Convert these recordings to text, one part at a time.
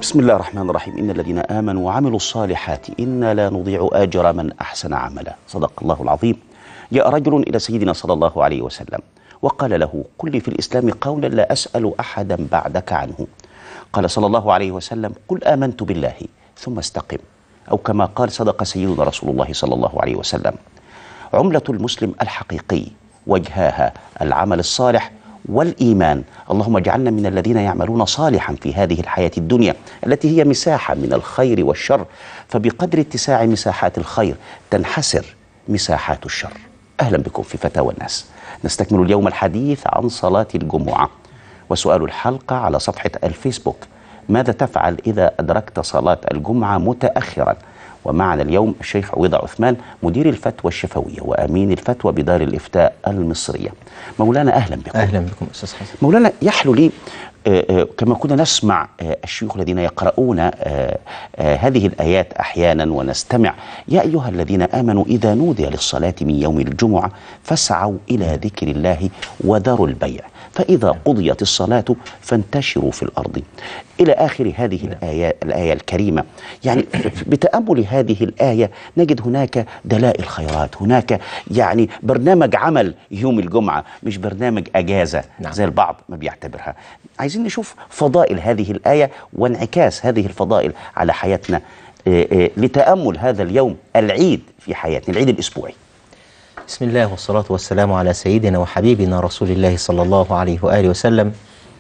بسم الله الرحمن الرحيم إن الذين آمنوا وعملوا الصالحات إنا لا نضيع أجر من أحسن عملا صدق الله العظيم جاء رجل إلى سيدنا صلى الله عليه وسلم وقال له قل لي في الإسلام قولا لا أسأل أحدا بعدك عنه قال صلى الله عليه وسلم قل آمنت بالله ثم استقم أو كما قال صدق سيدنا رسول الله صلى الله عليه وسلم عملة المسلم الحقيقي وجهاها العمل الصالح والإيمان اللهم اجعلنا من الذين يعملون صالحا في هذه الحياة الدنيا التي هي مساحة من الخير والشر فبقدر اتساع مساحات الخير تنحسر مساحات الشر أهلا بكم في فتاوى الناس نستكمل اليوم الحديث عن صلاة الجمعة وسؤال الحلقة على صفحة الفيسبوك ماذا تفعل إذا أدركت صلاة الجمعة متأخرا ومعنا اليوم الشيخ عويضة عثمان مدير الفتوى الشفوية وأمين الفتوى بدار الإفتاء المصرية مولانا أهلا بكم اهلا بكم استاذ حسن مولانا يحلو لي آه، آه، كما كنا نسمع آه، الشيوخ الذين يقرؤون آه، آه، هذه الآيات أحيانا ونستمع يا أيها الذين آمنوا إذا نودي للصلاة من يوم الجمعة فاسعوا إلى ذكر الله وذروا البيع فإذا قضيت الصلاة فانتشروا في الأرض إلى آخر هذه الآية, الآية الكريمة يعني بتأمل هذه الآية نجد هناك دلائل خيرات هناك يعني برنامج عمل يوم الجمعة مش برنامج أجازة نعم. زي البعض ما بيعتبرها عايزين نشوف فضائل هذه الآية وانعكاس هذه الفضائل على حياتنا آه، آه، لتأمل هذا اليوم العيد في حياتنا العيد الأسبوعي بسم الله والصلاة والسلام على سيدنا وحبيبنا رسول الله صلى الله عليه وآله وسلم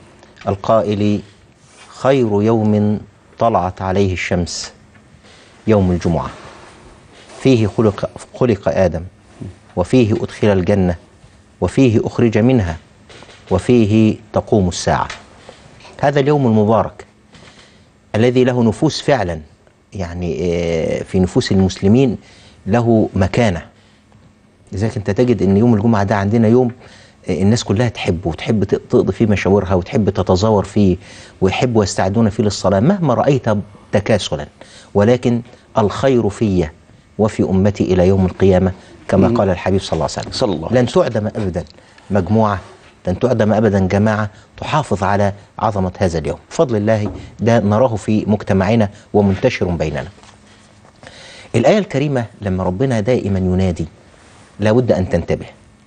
القائل خير يوم طلعت عليه الشمس يوم الجمعة فيه خلق, خلق آدم وفيه أدخل الجنة وفيه أخرج منها وفيه تقوم الساعة هذا اليوم المبارك الذي له نفوس فعلا يعني آه، في نفوس المسلمين له مكانه لذلك انت تجد ان يوم الجمعه ده عندنا يوم آه، الناس كلها تحبه وتحب ت- تقضي فيه مشاورها وتحب تتزاور فيه ويحبوا يستعدون فيه للصلاه مهما رايت تكاسلا ولكن الخير في وفي امتي الى يوم القيامه كما قال الحبيب صلى الله عليه وسلم صلى الله عليه لن تعدم ابدا مجموعه لن تعدم ابدا جماعه تحافظ على عظمه هذا اليوم بفضل الله ده نراه في مجتمعنا ومنتشر بيننا الايه الكريمه لما ربنا دائما ينادي لابد ان تنتبه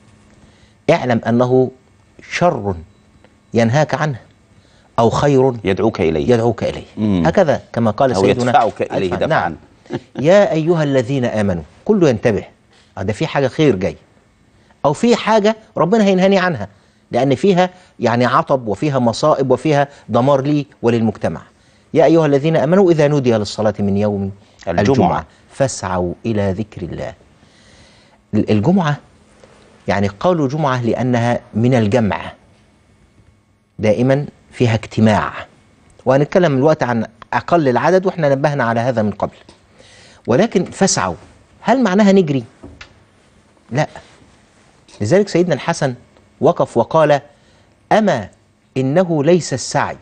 اعلم انه شر ينهاك عنه او خير يدعوك إليه يدعوك اليه مم. هكذا كما قال أو سيدنا يدفعك إليه أدفع- دفعاً. نعم يا ايها الذين امنوا كله ينتبه آه ده في حاجه خير جاي او في حاجه ربنا هينهاني عنها لان فيها يعني عطب وفيها مصائب وفيها دمار لي وللمجتمع يا ايها الذين امنوا اذا نودي للصلاه من يوم الجمعة. الجمعه فاسعوا الى ذكر الله ال- الجمعه يعني قالوا جمعه لانها من الجمع دائما فيها اجتماع وهنتكلم الوقت عن اقل العدد واحنا نبهنا على هذا من قبل ولكن فاسعوا هل معناها نجري لا لذلك سيدنا الحسن وقف وقال اما انه ليس السعي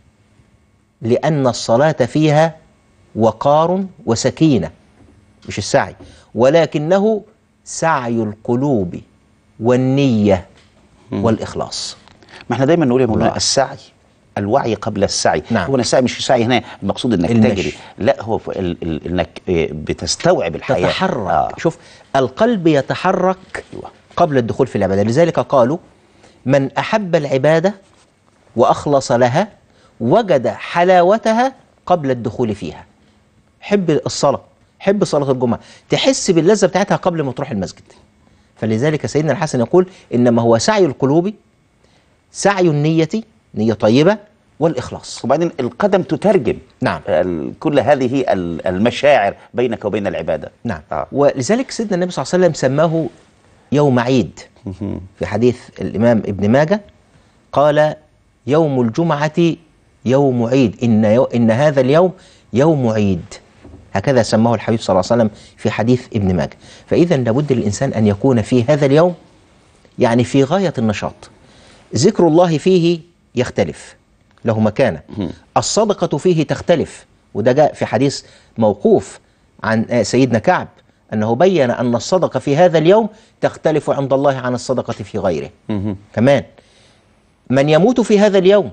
لان الصلاه فيها وقار وسكينه مش السعي ولكنه سعي القلوب والنيه والاخلاص ما احنا دايما نقول يا مولانا الله. السعي الوعي قبل السعي نعم. هو السعي مش السعي هنا المقصود انك المشي. تجري لا هو في ال ال انك آه، بتستوعب الحياه تتحرك آه. شوف القلب يتحرك أيوة. قبل الدخول في العبادة لذلك قالوا من أحب العبادة وأخلص لها وجد حلاوتها قبل الدخول فيها حب الصلاة حب صلاة الجمعة تحس باللذة بتاعتها قبل ما تروح المسجد فلذلك سيدنا الحسن يقول إنما هو سعي القلوب سعي النية نية طيبة والإخلاص وبعدين القدم تترجم نعم. ال- كل هذه ال- المشاعر بينك وبين العباده نعم آه. ولذلك سيدنا النبي صلى الله عليه وسلم سماه يوم عيد في حديث الإمام ابن ماجه قال يوم الجمعة يوم عيد إن, يو إن هذا اليوم يوم عيد هكذا سماه الحبيب صلى الله عليه وسلم في حديث ابن ماجه فإذا لابد للإنسان أن يكون في هذا اليوم يعني في غاية النشاط ذكر الله فيه يختلف له مكانة الصدقة فيه تختلف وده جاء في حديث موقوف عن آه، سيدنا كعب أنه بين أن الصدقة في هذا اليوم تختلف عند الله عن الصدقة في غيره كمان من يموت في هذا اليوم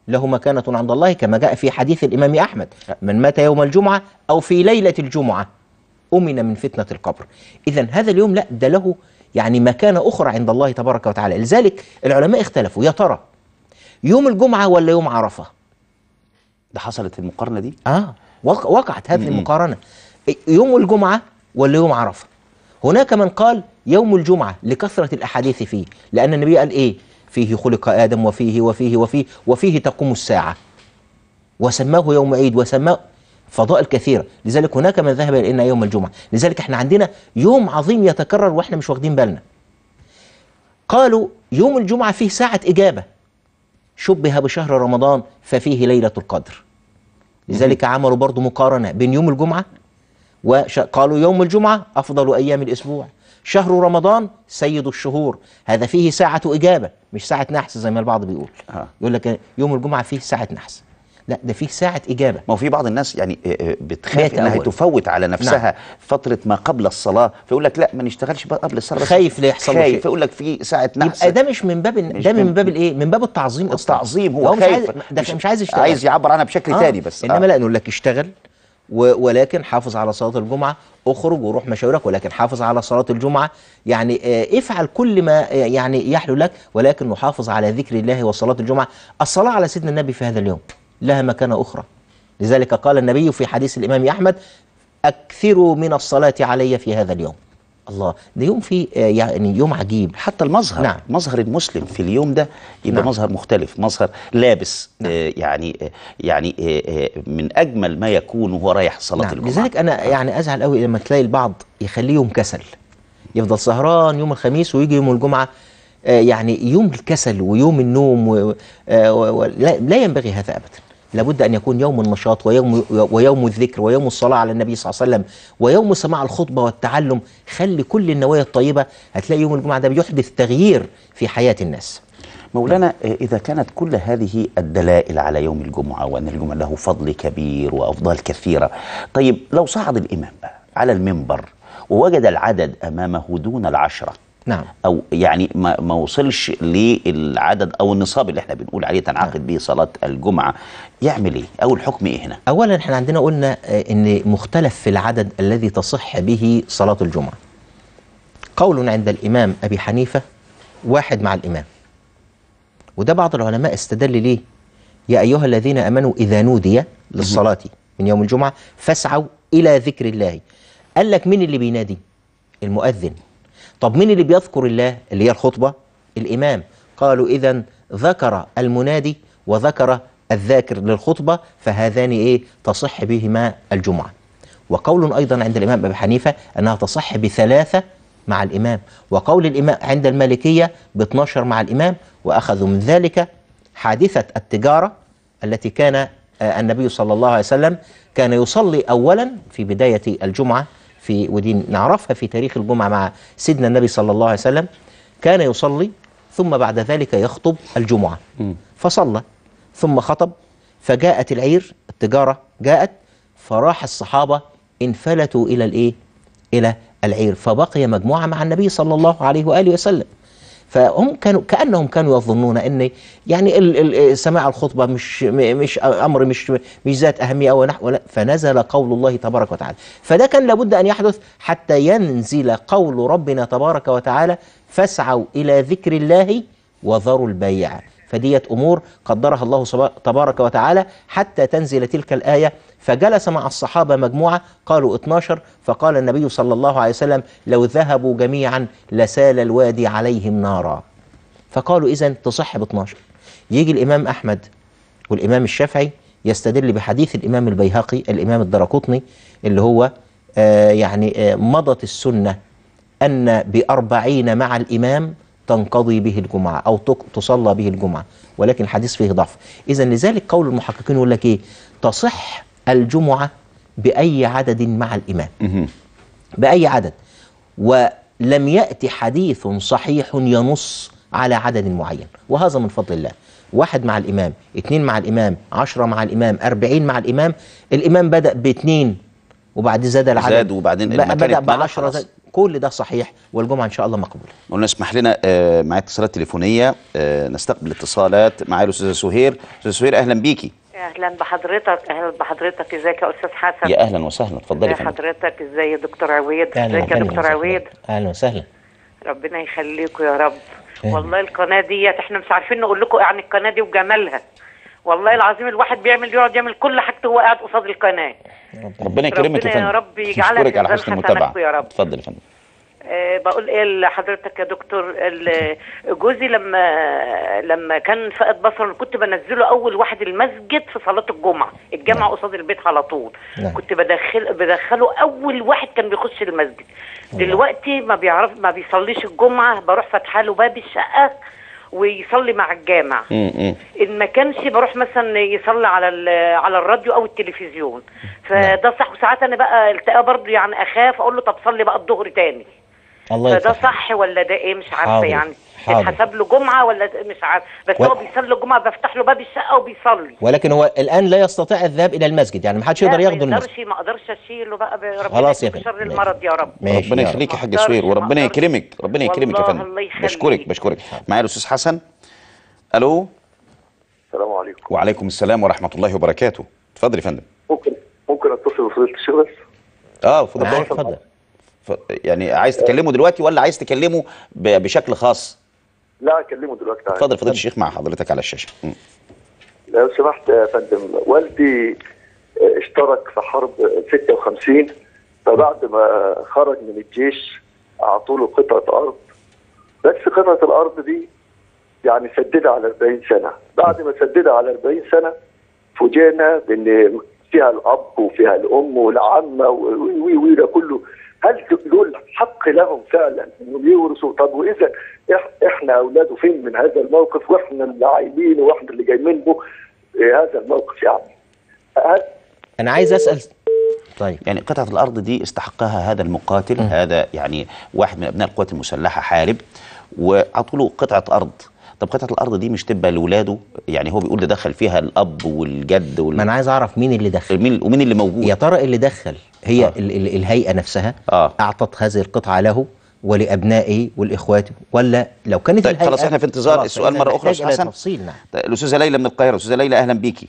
له مكانة عند الله كما جاء في حديث الإمام أحمد من مات يوم الجمعة أو في ليلة الجمعة أمن من فتنة القبر إذا هذا اليوم لا ده له يعني مكانة أخرى عند الله تبارك وتعالى لذلك العلماء اختلفوا يا ترى يوم الجمعة ولا يوم عرفة ده حصلت المقارنه دي آه وق- وقعت هذه م-م. المقارنة يوم الجمعة ولا يوم عرفة هناك من قال يوم الجمعة لكثرة الأحاديث فيه لأن النبي قال إيه فيه خلق آدم وفيه وفيه وفيه وفيه تقوم الساعة وسماه يوم عيد وسماه فضائل كثيرة لذلك هناك من ذهب إلى أن يوم الجمعة لذلك احنا عندنا يوم عظيم يتكرر واحنا مش واخدين بالنا قالوا يوم الجمعة فيه ساعة إجابة شبه بشهر رمضان ففيه ليلة القدر لذلك عملوا برضو مقارنة بين يوم الجمعة وقالوا يوم الجمعة أفضل أيام الأسبوع شهر رمضان سيد الشهور هذا فيه ساعة إجابة مش ساعة نحس زي ما البعض بيقول آه. يقول لك يوم الجمعة فيه ساعة نحس لا ده فيه ساعة إجابة ما هو في بعض الناس يعني آه، آه، بتخاف بيتأول. انها تفوت على نفسها فتره ما قبل الصلاه فيقول لك لا ما نشتغلش بقى قبل الصلاه بس خايف لا يحصل له خايف شيء. فيقول لك في ساعه نحس يبقى ده مش من باب ده من من- باب الايه من باب التعظيم أصلاً. التعظيم هو, مش عايز خايف ده مش, مش عايز يشتغل عايز يعبر عنها بشكل آه. تاني بس انما لا نقول لك اشتغل و- ولكن حافظ على صلاه الجمعه اخرج وروح مشاورك ولكن حافظ على صلاه الجمعه يعني آه، افعل كل ما آه، يعني يحلو لك ولكن نحافظ على ذكر الله وصلاه الجمعه الصلاه على سيدنا النبي في هذا اليوم لها مكانه اخرى لذلك قال النبي في حديث الامام احمد اكثروا من الصلاه علي في هذا اليوم الله ده يوم فيه آه، يعني يوم عجيب حتى المظهر نعم. مظهر المسلم في اليوم ده يبقى نعم. مظهر مختلف مظهر لابس آه يعني آه يعني آه آه من اجمل ما يكون وهو رايح صلاه نعم. الجمعه لذلك انا يعني ازعل قوي لما تلاقي البعض يخليه يوم كسل يفضل سهران يوم الخميس ويجي يوم الجمعه آه، يعني يوم الكسل ويوم النوم و... آه، و... و... لا... لا ينبغي هذا ابدا لابد ان يكون يوم النشاط ويوم ويوم الذكر ويوم الصلاه على النبي صلى الله عليه وسلم ويوم سماع الخطبه والتعلم خلي كل النوايا الطيبه هتلاقي يوم الجمعه ده بيحدث تغيير في حياه الناس مولانا آه، إذا كانت كل هذه الدلائل على يوم الجمعة وأن الجمعة له فضل كبير وأفضال كثيرة طيب لو صعد الإمام بقى على المنبر ووجد العدد أمامه دون العشرة نعم أو يعني ما, ما وصلش للعدد أو النصاب اللي احنا بنقول عليه تنعقد به صلاة الجمعة يعمل إيه؟ أو الحكم إيه هنا؟ اولا احنا عندنا قلنا آه، ان مختلف في العدد الذي تصح به صلاه الجمعه قول عند الامام ابي حنيفه واحد مع الامام وده بعض العلماء استدل ليه يا ايها الذين امنوا اذا نودي للصلاه من يوم الجمعه فاسعوا الى ذكر الله قال لك مين اللي بينادي المؤذن طب مين اللي بيذكر الله اللي هي الخطبه الامام قالوا اذا ذكر المنادي وذكر الذاكر للخطبه فهذان ايه تصح بهما الجمعه وقول ايضا عند الامام ابي حنيفه انها تصح بثلاثه مع الامام وقول الامام عند المالكيه ب 12 مع الامام واخذوا من ذلك حادثه التجاره التي كان آه، النبي صلى الله عليه وسلم كان يصلي اولا في بدايه الجمعه في ودي نعرفها في تاريخ الجمعه مع سيدنا النبي صلى الله عليه وسلم كان يصلي ثم بعد ذلك يخطب الجمعه فصلى ثم خطب فجاءت العير التجاره جاءت فراح الصحابه انفلتوا الى الايه؟ الى العير فبقي مجموعه مع النبي صلى الله عليه واله وسلم فهم كانوا كانهم كانوا يظنون ان يعني ال ال سماع الخطبه مش م- مش امر مش مش ذات اهميه او نحو لا فنزل قول الله تبارك وتعالى فده كان لابد ان يحدث حتى ينزل قول ربنا تبارك وتعالى فاسعوا الى ذكر الله وذروا البيع فديت امور قدرها الله سبا- تبارك وتعالى حتى تنزل تلك الايه فجلس مع الصحابه مجموعه قالوا 12 فقال النبي صلى الله عليه وسلم لو ذهبوا جميعا لسال الوادي عليهم نارا فقالوا اذا تصح ب 12 يجي الامام احمد والامام الشافعي يستدل بحديث الامام البيهقي الامام الدرقطني اللي هو آه يعني آه مضت السنه ان بأربعين مع الامام تنقضي به الجمعه او تق- تصلى به الجمعه ولكن الحديث فيه ضعف اذا لذلك قول المحققين يقول لك ايه تصح الجمعه باي عدد مع الامام بأي عدد ولم يأتي حديث صحيح ينص على عدد معين وهذا من فضل الله واحد مع الإمام اثنين مع الإمام عشرة مع الإمام أربعين مع الإمام الإمام بدأ باثنين وبعد زاد العدد زاد وبعدين ب- المكان بدأ اتملى بعشرة خلاص. زاد كل ده صحيح والجمعه ان شاء الله مقبوله قلنا اسمح لنا آه، معايا اتصالات تليفونيه آه، نستقبل اتصالات معايا الاستاذه سهير استاذه سهير اهلا بيكي اهلا بحضرتك اهلا بحضرتك ازيك يا استاذ حسن يا اهلا وسهلا اتفضلي يا ازي فندم حضرتك ازاي يا دكتور عويد ازيك يا أهلاً دكتور وسهلاً. عويد اهلا وسهلا ربنا يخليكم يا رب أهلاً. والله القناه ديت احنا مش عارفين نقول لكم عن القناه دي وجمالها والله العظيم الواحد بيعمل يقعد يعمل كل حاجته وهو قاعد قصاد القناه ربنا يكرمك يا ربنا فندم يا رب يجعلها نشكرك على ميزان حسن حسناتكم المتابعه يا رب. اتفضل يا فندم أه بقول ايه لحضرتك يا دكتور ال- جوزي لما لما كان فقد بصر كنت بنزله اول واحد المسجد في صلاه الجمعه الجامعه قصاد البيت على طول نعم. كنت بدخل بدخله اول واحد كان بيخش المسجد دلوقتي ما بيعرف ما بيصليش الجمعه بروح فاتحه له باب الشقه ويصلي مع الجامع امم ان ما كانش بروح مثلا يصلي على ال- على الراديو او التلفزيون فده صح وساعات انا بقى التقى برضه يعني اخاف اقول له طب صلي بقى الظهر تاني الله فده يفتح صح ولا ده ايه مش عارفه حاضر، يعني حاضر. يتحسب له جمعه ولا ده مش عارفه بس و- هو بيصلي الجمعه بفتح له باب الشقه وبيصلي ولكن هو الان لا يستطيع الذهاب الى المسجد يعني ما حدش يقدر لا، ياخده ما المسجد اقدرش ما اقدرش اشيله بقى ب- ربنا خلاص يا يكفيك فندم. شر المرض يا رب ماشي ربنا يا رب. يخليك يا حاج ما سهير أقدرش، ما وربنا أقدرش. يكرمك ربنا يكرمك يا والله فندم الله يخليك. بشكرك بشكرك معايا الاستاذ حسن الو السلام عليكم وعليكم السلام ورحمه الله وبركاته اتفضل يا فندم ممكن ممكن اتصل بفضيله الشيخ بس اه اتفضل معاك اتفضل ف- يعني عايز تكلمه دلوقتي ولا عايز تكلمه ب- بشكل خاص لا اكلمه دلوقتي تعالى. اتفضل فضيله الشيخ مع حضرتك على الشاشه مم. لو سمحت يا فندم والدي اشترك في حرب 56 فبعد ما خرج من الجيش اعطوا له قطعه ارض بس قطعه الارض دي يعني سددها على 40 سنه بعد ما سددها على 40 سنه فوجئنا بان فيها الاب وفيها الام والعمه وي وي ده كله هل دول حق لهم فعلا انهم يورثوا طب واذا إح- احنا اولاده فين من هذا الموقف واحنا اللي عايبين واحنا اللي جايين منه إيه هذا الموقف يعني هل انا عايز اسال طيب يعني قطعة الأرض دي استحقها هذا المقاتل هذا يعني واحد من أبناء القوات المسلحة حارب وعطوا له قطعة أرض طب قطعة الأرض دي مش تبقى لولاده يعني هو بيقول ده دخل فيها الأب والجد ما وال... انا عايز اعرف مين اللي دخل مين ومين اللي موجود يا ترى اللي دخل هي آه. ال ال الهيئه نفسها آه. اعطت هذه القطعه له ولابنائه والاخوات ولا لو كانت طيب، الهيئه خلاص، إحنا في انتظار خلاص، السؤال فإذا مرة أخرى، نحتاج أستاذ إلى حسن. تفصيل نعم طيب، الأستاذة ليلى من القاهرة أستاذة ليلى أهلا بيكي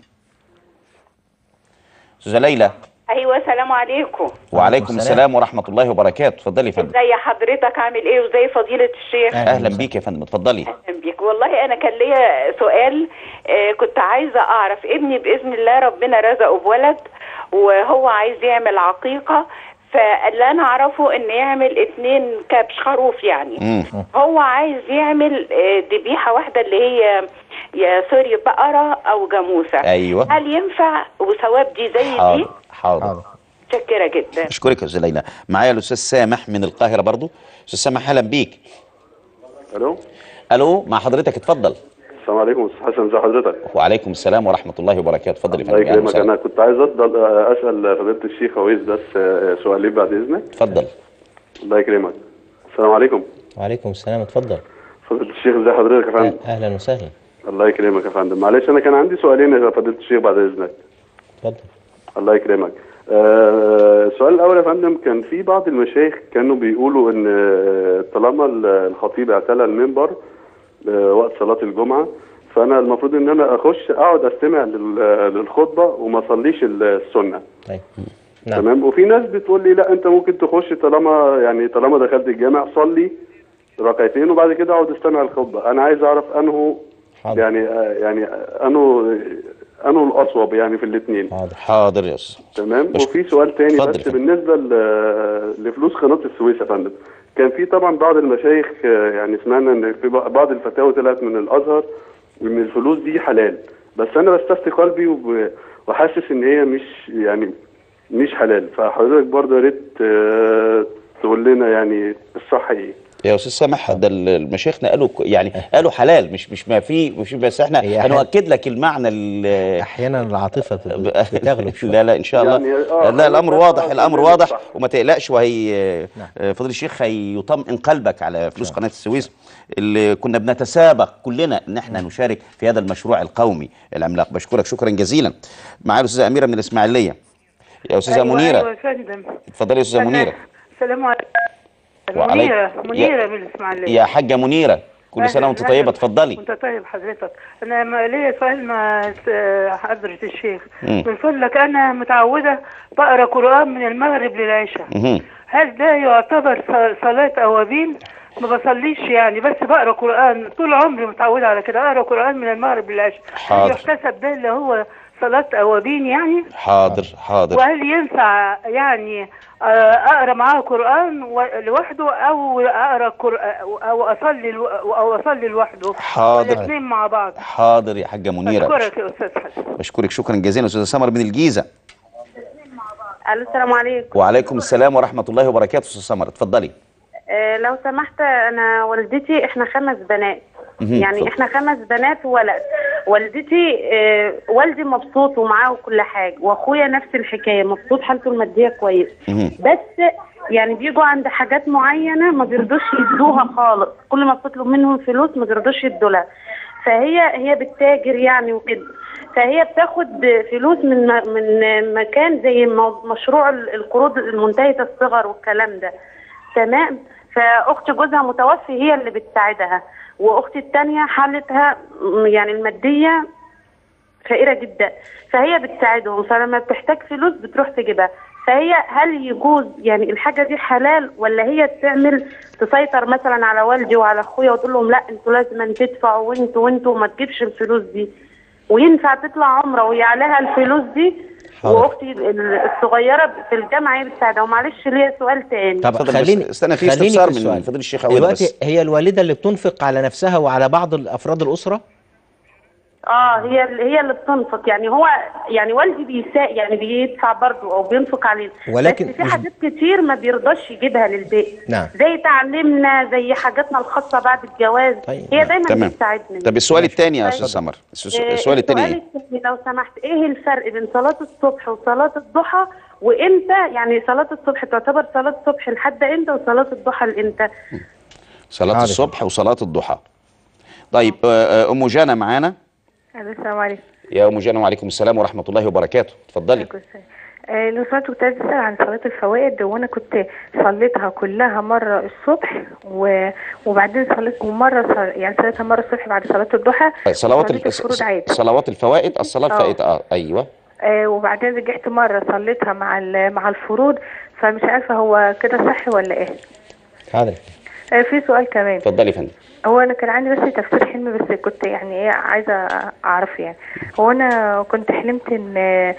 أستاذة ليلى ايوه السلام عليكم وعليكم السلام. السلام ورحمة الله وبركاته اتفضلي يا فندم ازي حضرتك عامل ايه وزي فضيله الشيخ أهلا أهلا وسهلا. بيك يا فندم اتفضلي اهلا بيك والله انا كان ليا سؤال آه كنت عايزه اعرف ابني باذن الله ربنا رزقه بولد وهو عايز يعمل عقيقه فاللي انا اعرفه ان يعمل اتنين كبش خروف يعني مم. هو عايز يعمل آه، ذبيحه واحده اللي هي يا سوري بقره او جاموسه أيوه هل ينفع وثواب دي زي دي حاضر حاضر حاضر. متشكره جدا أشكرك يا أستاذة ليلى معايا الأستاذ سامح من القاهرة برضو أستاذ سامح أهلا بيك الو ألو مع حضرتك اتفضل السلام عليكم استاذ حسن ازي حضرتك وعليكم السلام ورحمة الله وبركاته اتفضل يا الله فندم أهلا يكرمك وسهلا. انا كنت عايز افضل اسال فضيله الشيخ عويس بس آه، سؤالين بعد اذنك اتفضل الله يكرمك السلام عليكم وعليكم السلام اتفضل فضيله الشيخ ازي حضرتك يا فندم أه- اهلا وسهلا الله يكرمك يا فندم معلش انا كان عندي سؤالين يا فضيله الشيخ بعد اذنك اتفضل الله يكرمك آه، السؤال الاول يا فندم كان في بعض المشايخ كانوا بيقولوا ان آه، طالما ال- الخطيب اعتلى المنبر آه، وقت صلاه الجمعه فانا المفروض ان انا اخش اقعد استمع لل- للخطبه وما اصليش السنه طيب نعم تمام وفي ناس بتقول لي لا انت ممكن تخش طالما يعني طالما دخلت الجامع صلي ركعتين وبعد كده اقعد استمع الخطبه انا عايز اعرف انه حاضر. يعني آه، يعني انه انه الاصوب يعني في الاثنين حاضر حاضر يا أستاذ تمام بش- وفي سؤال تاني اتفضل بس يا فندم. بالنسبه ل- لفلوس قناه السويس يا فندم كان في طبعا بعض المشايخ آه، يعني سمعنا ان في ب- بعض الفتاوى طلعت من الازهر وان الفلوس دي حلال بس انا بستفتي قلبي وب- وحاسس ان هي مش يعني مش حلال فحضرتك برضه يا ريت آه، تقول لنا يعني الصح ايه يا استاذ سامح ده ال- المشايخنا قالوا ك- يعني قالوا حلال مش مش ما في مش بس احنا هي حل- هنؤكد لك المعنى ال- احيانا العاطفه بت- بتغلب شويه لا لا ان شاء الله يعني آه، لا الامر حضرتك واضح بقى الامر تقول لي واضح الصح. وما تقلقش وهي نعم. آه، فضيل الشيخ هيطمئن قلبك على فلوس قناه السويس اللي كنا بنتسابق كلنا ان احنا نشارك في هذا المشروع القومي العملاق بشكرك شكرا جزيلا معايا الاستاذه اميره من الاسماعيليه يا استاذه أيوة منيره أيوة يا فندم اتفضلي يا استاذه منيره السلام عليكم وعليك- منيرة منيرة من الإسماعيلية يا حاجه منيره كل سنه وانت أهلاً، طيبه أهلاً. اتفضلي وانت طيب حضرتك انا ما- ليا سؤال مع س- حضرة الشيخ مم. من فضلك انا متعودة بقرا قرآن من المغرب للعشاء مهم. هل ده يعتبر ص- صلاة أوابين؟ ما بصليش يعني بس بقرا قرآن طول عمري متعودة على كده اقرا قرآن من المغرب للعشاء حاضر. هل يحتسب ده اللي هو صلاة أوابين يعني؟ حاضر حاضر وهل ينفع يعني آه، اقرا معاه قران و- لوحده او اقرا قرآن او اصلي لو- او اصلي لوحده حاضر. الاثنين مع بعض حاضر يا حاجه منيره اشكرك يا استاذ حسن بشكرك شكرا جزيلا استاذه سمر من الجيزه الو السلام عليكم وعليكم السلام ورحمه الله وبركاته استاذه سمر اتفضلي آه لو سمحت انا والدتي احنا خمس بنات مهم. يعني اتفضل. احنا خمس بنات وولد والدتي آه والدي مبسوط ومعاه كل حاجه واخويا نفس الحكايه مبسوط حالته الماديه كويس مهم. بس يعني بيجوا عند حاجات معينه ما بيرضوش يدوها خالص كل ما بتطلب منهم فلوس ما بيرضوش يدوا لها فهي هي بتتاجر يعني وكده فهي بتاخد فلوس من م- من مكان زي مو- مشروع ال- القروض المنتهيه الصغر والكلام ده تمام فاخت جوزها متوفي هي اللي بتساعدها واختي التانية حالتها م- يعني الماديه فقيره جدا فهي بتساعدهم فلما بتحتاج فلوس بتروح تجيبها فهي هل يجوز يعني الحاجه دي حلال ولا هي تعمل تسيطر مثلا على والدي وعلى اخويا وتقول لهم لا انتوا لازم تدفعوا وانتوا وانتوا وما تجيبش الفلوس دي وينفع تطلع عمره وهي عليها الفلوس دي حاضر. واختي ال- الصغيره في الجامعه هي بتساعدها ومعلش ليا سؤال تاني طب اتفضل بس خليني استنى في خليني استفسار في من السؤال. فضيله الشيخ عويضه دلوقتي بس هي الوالده اللي بتنفق على نفسها وعلى بعض افراد الاسره اه هي اللي هي اللي بتنفق يعني هو يعني والدي بيسا يعني بيدفع برضه او بينفق علينا ولكن بس في مش- حاجات كتير ما بيرضاش يجيبها للبيت نعم. زي تعليمنا زي حاجاتنا الخاصه بعد الجواز طيب. هي دايما تمام بتساعدنا طب السؤال الثاني يا طيب. استاذ سمر الس- آه، السؤال الثاني ايه الثاني لو سمحت ايه الفرق بين صلاه الصبح وصلاه الضحى وامتى يعني صلاه الصبح تعتبر صلاه الصبح لحد امتى وصلاه الضحى لامتى صلاه عارف. الصبح وصلاه الضحى طيب آه، آه، ام جانا معانا السلام عليكم يا ام جانا وعليكم السلام ورحمه الله وبركاته اتفضلي آه، لو سمحت كنت عايزة أسأل عن صلاة الفوائد وأنا كنت صليتها كلها مرة الصبح و... وبعدين صليت ومرة صل... يعني صليتها مرة الصبح بعد صلاة الضحى صلوات وصليت الف... الفروض عادي صلوات الفوائد الصلاه آه. الفائته اه ايوه آه وبعدين رجعت مرة صليتها مع ال... مع الفروض فمش عارفة هو كده صح ولا إيه حاضر آه في سؤال كمان اتفضلي يا فندم هو انا كان عندي بس تفسير حلم بس كنت يعني ايه عايزه اعرف يعني هو انا كنت حلمت ان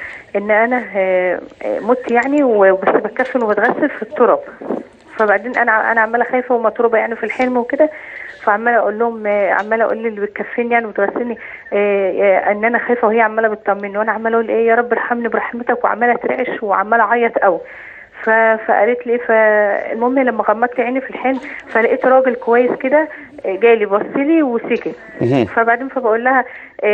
ان انا آه، آه، مت يعني وبس بتكفن وبتغسل في التراب فبعدين انا انا عماله خايفه ومطروبه يعني في الحلم وكده فعماله اقول لهم آه، عماله اقول اللي بتكفني يعني وتغسلني آه، آه، ان انا خايفه وهي عماله بتطمني وانا عماله اقول ايه يا رب ارحمني برحمتك وعماله اترعش وعماله اعيط قوي ف... فقالت لي فالمهم لما غمضت عيني في الحلم فلقيت راجل كويس كده جالي بص لي وسكت مهم. فبعدين فبقول لها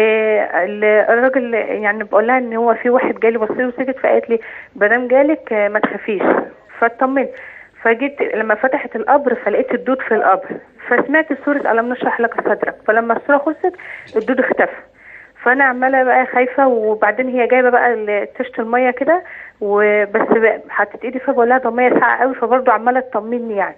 إيه ال- الراجل يعني بقول لها ان هو في واحد جالي بص لي وسكت فقالت لي مادام جالك آه، ما تخافيش فاطمنت فجيت لما فتحت القبر فلقيت الدود في القبر فسمعت سورة ألم نشرح لك صدرك فلما السورة خلصت الدود اختفى فانا عماله بقى خايفه وبعدين هي جايبه بقى ال- طشه الميه كده وبس بقى حطيت ايدي فيها بقول لها ده ميه ساقعه قوي فبرضه عماله تطمني يعني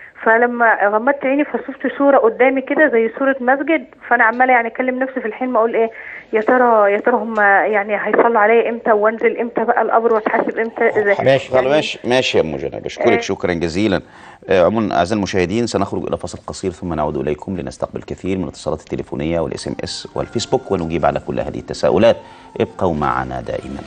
فلما غمضت عيني فشفت صوره قدامي كده زي صوره مسجد فانا عماله يعني اكلم نفسي في الحلم اقول ايه يا ترى يا ترى هم يعني هيصلوا عليا امتى وانزل امتى بقى القبر واتحاسب امتى إذا- ماشي. خلاص ماشي ماشي يا ام جنى بشكرك شكرا جزيلا آه، عموما اعزائي المشاهدين سنخرج الى فاصل قصير ثم نعود اليكم لنستقبل كثير من الاتصالات التليفونيه والاس ام اس والفيسبوك ونجيب على كل هذه التساؤلات ابقوا معنا دائما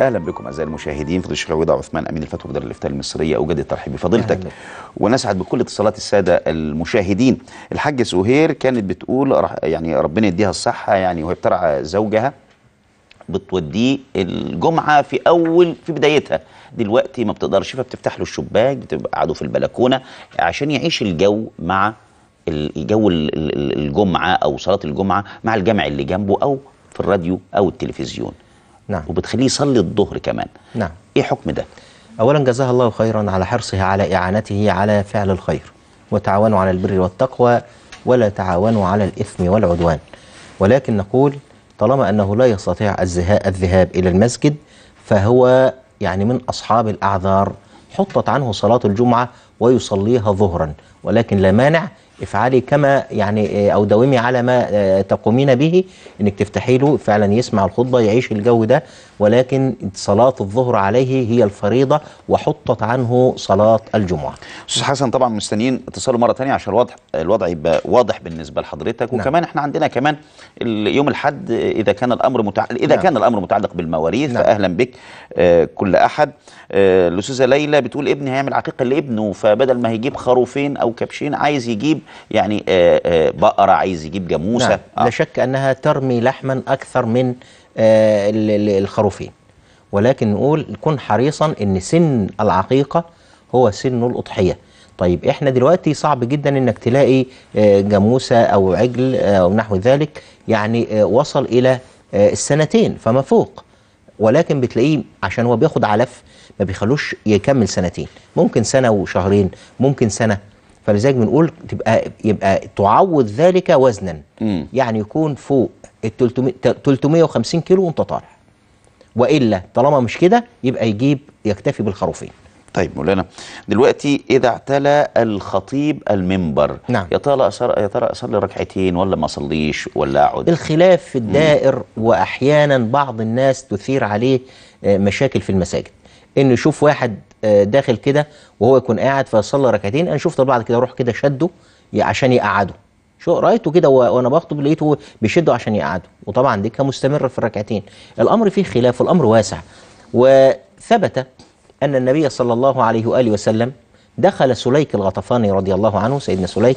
اهلا بكم اعزائي المشاهدين فضيله الشيخ العويضه عثمان امين الفتوى بدر الافتاء المصريه اوجد الترحيب بفضيلتك أهلا بك. ونسعد بكل اتصالات الساده المشاهدين الحاجه سهير كانت بتقول رح- يعني ربنا يديها الصحه يعني وهي بترعى زوجها بتوديه الجمعه في اول في بدايتها دلوقتي ما بتقدرش فبتفتح له الشباك بتبقى قاعده في البلكونه عشان يعيش الجو مع الجو ال- ال- ال- الجمعه او صلاه الجمعه مع الجامع اللي جنبه او في الراديو او التلفزيون نعم وبتخليه يصلي الظهر كمان نعم ايه حكم ده أولا جزاها الله خيرا على حرصها على إعانته على فعل الخير وتعاونوا على البر والتقوى ولا تعاونوا على الإثم والعدوان ولكن نقول طالما أنه لا يستطيع الزها- الذهاب إلى المسجد فهو يعني من أصحاب الأعذار حطت عنه صلاة الجمعة ويصليها ظهرا ولكن لا مانع افعلي كما يعني آه، او داومي على ما آه، تقومين به انك تفتحي له فعلا يسمع الخطبه يعيش الجو ده ولكن صلاه الظهر عليه هي الفريضه وحطت عنه صلاه الجمعه. استاذ حسن طبعا مستنيين اتصاله مره تانية عشان الوضع الوضع يبقى واضح بالنسبه لحضرتك نعم. وكمان احنا عندنا كمان ال- يوم الاحد اذا كان الامر متعلق اذا نعم. كان الامر متعلق بالمواريث نعم. فاهلا بك آه كل احد آه الاستاذه ليلى بتقول ابني هيعمل عقيقه لابنه فبدل ما هيجيب خروفين او كبشين عايز يجيب يعني آه آه بقره عايز يجيب جاموسه نعم. لا شك انها ترمي لحما اكثر من آه، ال- ال- الخروفين ولكن نقول كن حريصا ان سن العقيقه هو سن الاضحيه طيب احنا دلوقتي صعب جدا انك تلاقي آه، جاموسه او عجل آه، او نحو ذلك يعني آه، وصل الى آه، السنتين فما فوق ولكن بتلاقيه عشان هو بياخد علف ما بيخلوش يكمل سنتين ممكن سنه وشهرين ممكن سنه فلذلك بنقول تبقى يبقى تعوض ذلك وزنا مم. يعني يكون فوق ال 300 350 كيلو وانت طالع والا طالما مش كده يبقى يجيب يكتفي بالخروفين طيب مولانا دلوقتي اذا اعتلى الخطيب المنبر نعم. يا ترى أصر يا ترى اصلي ركعتين ولا ما اصليش ولا اقعد الخلاف في الدائر واحيانا بعض الناس تثير عليه آه، مشاكل في المساجد انه يشوف واحد آه، داخل كده وهو يكون قاعد فيصلي ركعتين انا شفت البعض كده يروح كده شده ي- عشان يقعده شو رايته كده و- وانا بخطب لقيته بيشده عشان يقعده وطبعا دي كان مستمر في الركعتين الامر فيه خلاف والامر واسع وثبت ان النبي صلى الله عليه واله وسلم دخل سليك الغطفاني رضي الله عنه سيدنا سليك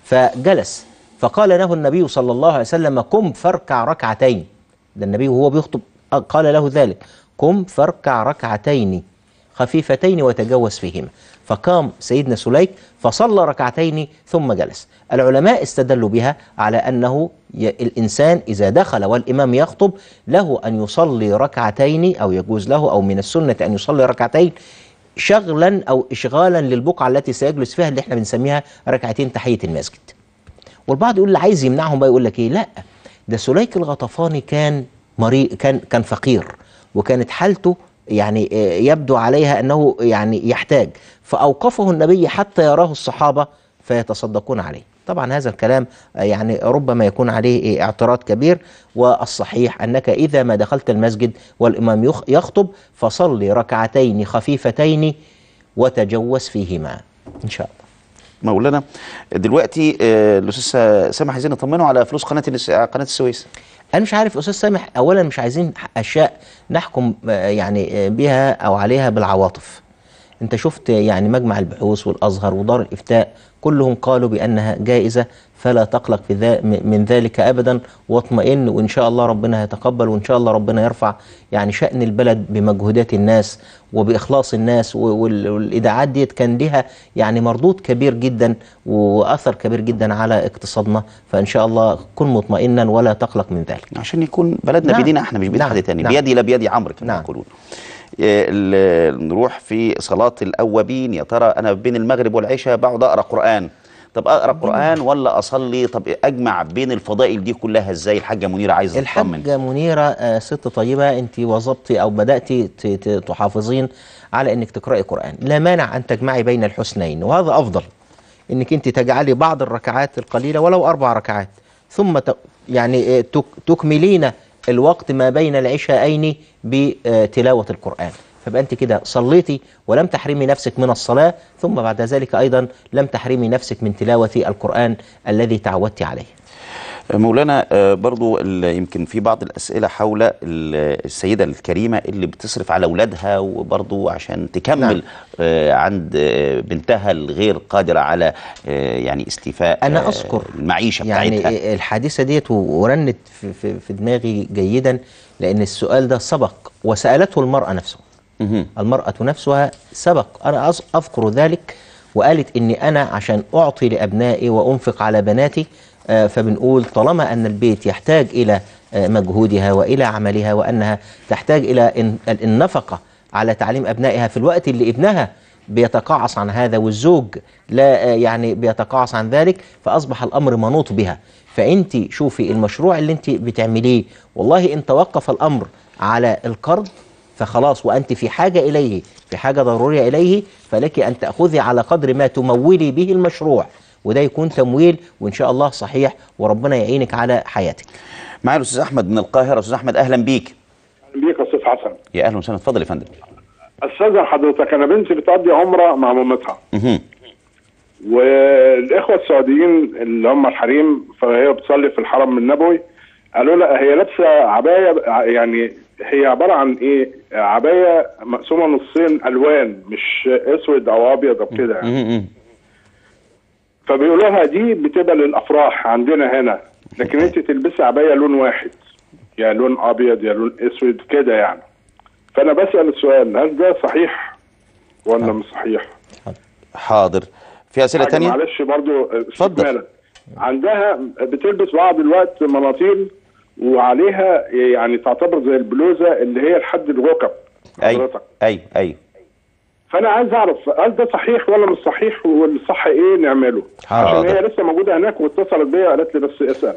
فجلس فقال له النبي صلى الله عليه وسلم قم فاركع ركعتين ده النبي وهو بيخطب قال له ذلك قم فاركع ركعتين خفيفتين وتجوز فيهما فقام سيدنا سليك فصلى ركعتين ثم جلس العلماء استدلوا بها على أنه ي- الإنسان إذا دخل والإمام يخطب له أن يصلي ركعتين أو يجوز له أو من السنة أن يصلي ركعتين شغلا أو إشغالا للبقعة التي سيجلس فيها اللي احنا بنسميها ركعتين تحية المسجد والبعض يقول اللي عايز يمنعهم بقى يقول لك ايه لا ده سليك الغطفاني كان مريء كان كان فقير وكانت حالته يعني آه، يبدو عليها انه يعني يحتاج فاوقفه النبي حتى يراه الصحابه فيتصدقون عليه طبعا هذا الكلام آه، يعني ربما يكون عليه آه، اعتراض كبير والصحيح انك اذا ما دخلت المسجد والامام يخ- يخطب فصلي ركعتين خفيفتين وتجوز فيهما ان شاء الله مولانا دلوقتي آه، الاستاذ سامح عايزين نطمنه على فلوس قناه الس- قناه السويس انا مش عارف استاذ سامح اولا مش عايزين اشياء نحكم آه، يعني آه، بها او عليها بالعواطف انت شفت يعني مجمع البحوث والازهر ودار الافتاء كلهم قالوا بانها جائزه فلا تقلق في ذا م- من ذلك ابدا واطمئن وان شاء الله ربنا هيتقبل وان شاء الله ربنا يرفع يعني شان البلد بمجهودات الناس وباخلاص الناس و- وال- والاذاعات ديت كان لها يعني مردود كبير جدا واثر كبير جدا على اقتصادنا فان شاء الله كن مطمئنا ولا تقلق من ذلك عشان يكون بلدنا نعم. بيدينا احنا مش بيد نعم. حد تاني نعم. بيدي لا بيدي عمرو كما نعم. يقولون آه، ال- نروح في صلاة الأوابين يا ترى أنا بين المغرب والعشاء بقعد أقرأ قرآن طب أقرأ قرآن ولا أصلي طب أجمع بين الفضائل دي كلها إزاي الحاجة منيرة عايزة تطمن الحاجة منيرة آه، ست طيبة أنت وظبتي أو بدأتي ت- ت- تحافظين على أنك تقرأي قرآن لا مانع أن تجمعي بين الحسنين وهذا أفضل أنك أنت تجعلي بعض الركعات القليلة ولو أربع ركعات ثم ت- يعني آه، تك- تكملين الوقت ما بين العشاءين بتلاوة القرآن فبقى أنت كده صليتي ولم تحرمي نفسك من الصلاة ثم بعد ذلك أيضا لم تحرمي نفسك من تلاوة القرآن الذي تعودت عليه مولانا آه، برضو ال- يمكن في بعض الأسئلة حول ال- السيدة الكريمة اللي بتصرف على أولادها وبرضو عشان تكمل نعم. آه، عند آه، بنتها الغير قادرة على آه، يعني استيفاء أنا آه، أذكر المعيشة يعني بتاعتها الحادثة ديت ورنت في, في, في دماغي جيدا لأن السؤال ده سبق وسألته المرأة نفسها مهم. المرأة نفسها سبق أنا أذ- أذكر ذلك وقالت إني أنا عشان أعطي لأبنائي وأنفق على بناتي آه، فبنقول طالما أن البيت يحتاج إلى آه، مجهودها وإلى عملها وأنها تحتاج إلى إن- النفقة على تعليم أبنائها في الوقت اللي ابنها بيتقاعس عن هذا والزوج لا آه، يعني بيتقاعس عن ذلك فأصبح الأمر منوط بها فأنت شوفي المشروع اللي أنت بتعمليه والله إن توقف الأمر على القرض فخلاص وأنت في حاجة إليه في حاجة ضرورية إليه فلك أن تأخذي على قدر ما تمولي به المشروع وده يكون تمويل وإن شاء الله صحيح وربنا يعينك على حياتك معايا الأستاذ أحمد من القاهرة أستاذ أحمد أهلا بيك بيك يا استاذ حسن يا أهلا وسهلا اتفضل يا فندم استاذن حضرتك انا بنتي بتقضي عمره مع مامتها مهم. والاخوه السعوديين اللي هم الحريم فهي بتصلي في الحرم النبوي قالوا لا هي لابسه عبايه يعني هي عباره عن ايه عبايه مقسومه نصين الوان مش اسود او ابيض او كده يعني مهم. مهم. فبيقولوا لها دي بتبقى للافراح عندنا هنا لكن انت تلبسي عبايه لون واحد يا لون ابيض يا لون اسود كده يعني فانا بسال السؤال هل ده صحيح ولا مش صحيح؟ حاضر في أسئلة حاجة تانية معلش برضو اتفضل. استكمالا عندها بتلبس بعض الوقت مناطيل وعليها يعني تعتبر زي البلوزه اللي هي لحد الركب أيوة حضرتك أيوة أيوة فانا عايز اعرف هل ده صحيح ولا مش صحيح والصح ايه نعمله عشان حاضر. هي لسه موجوده هناك واتصلت بيا قالت لي بس اسال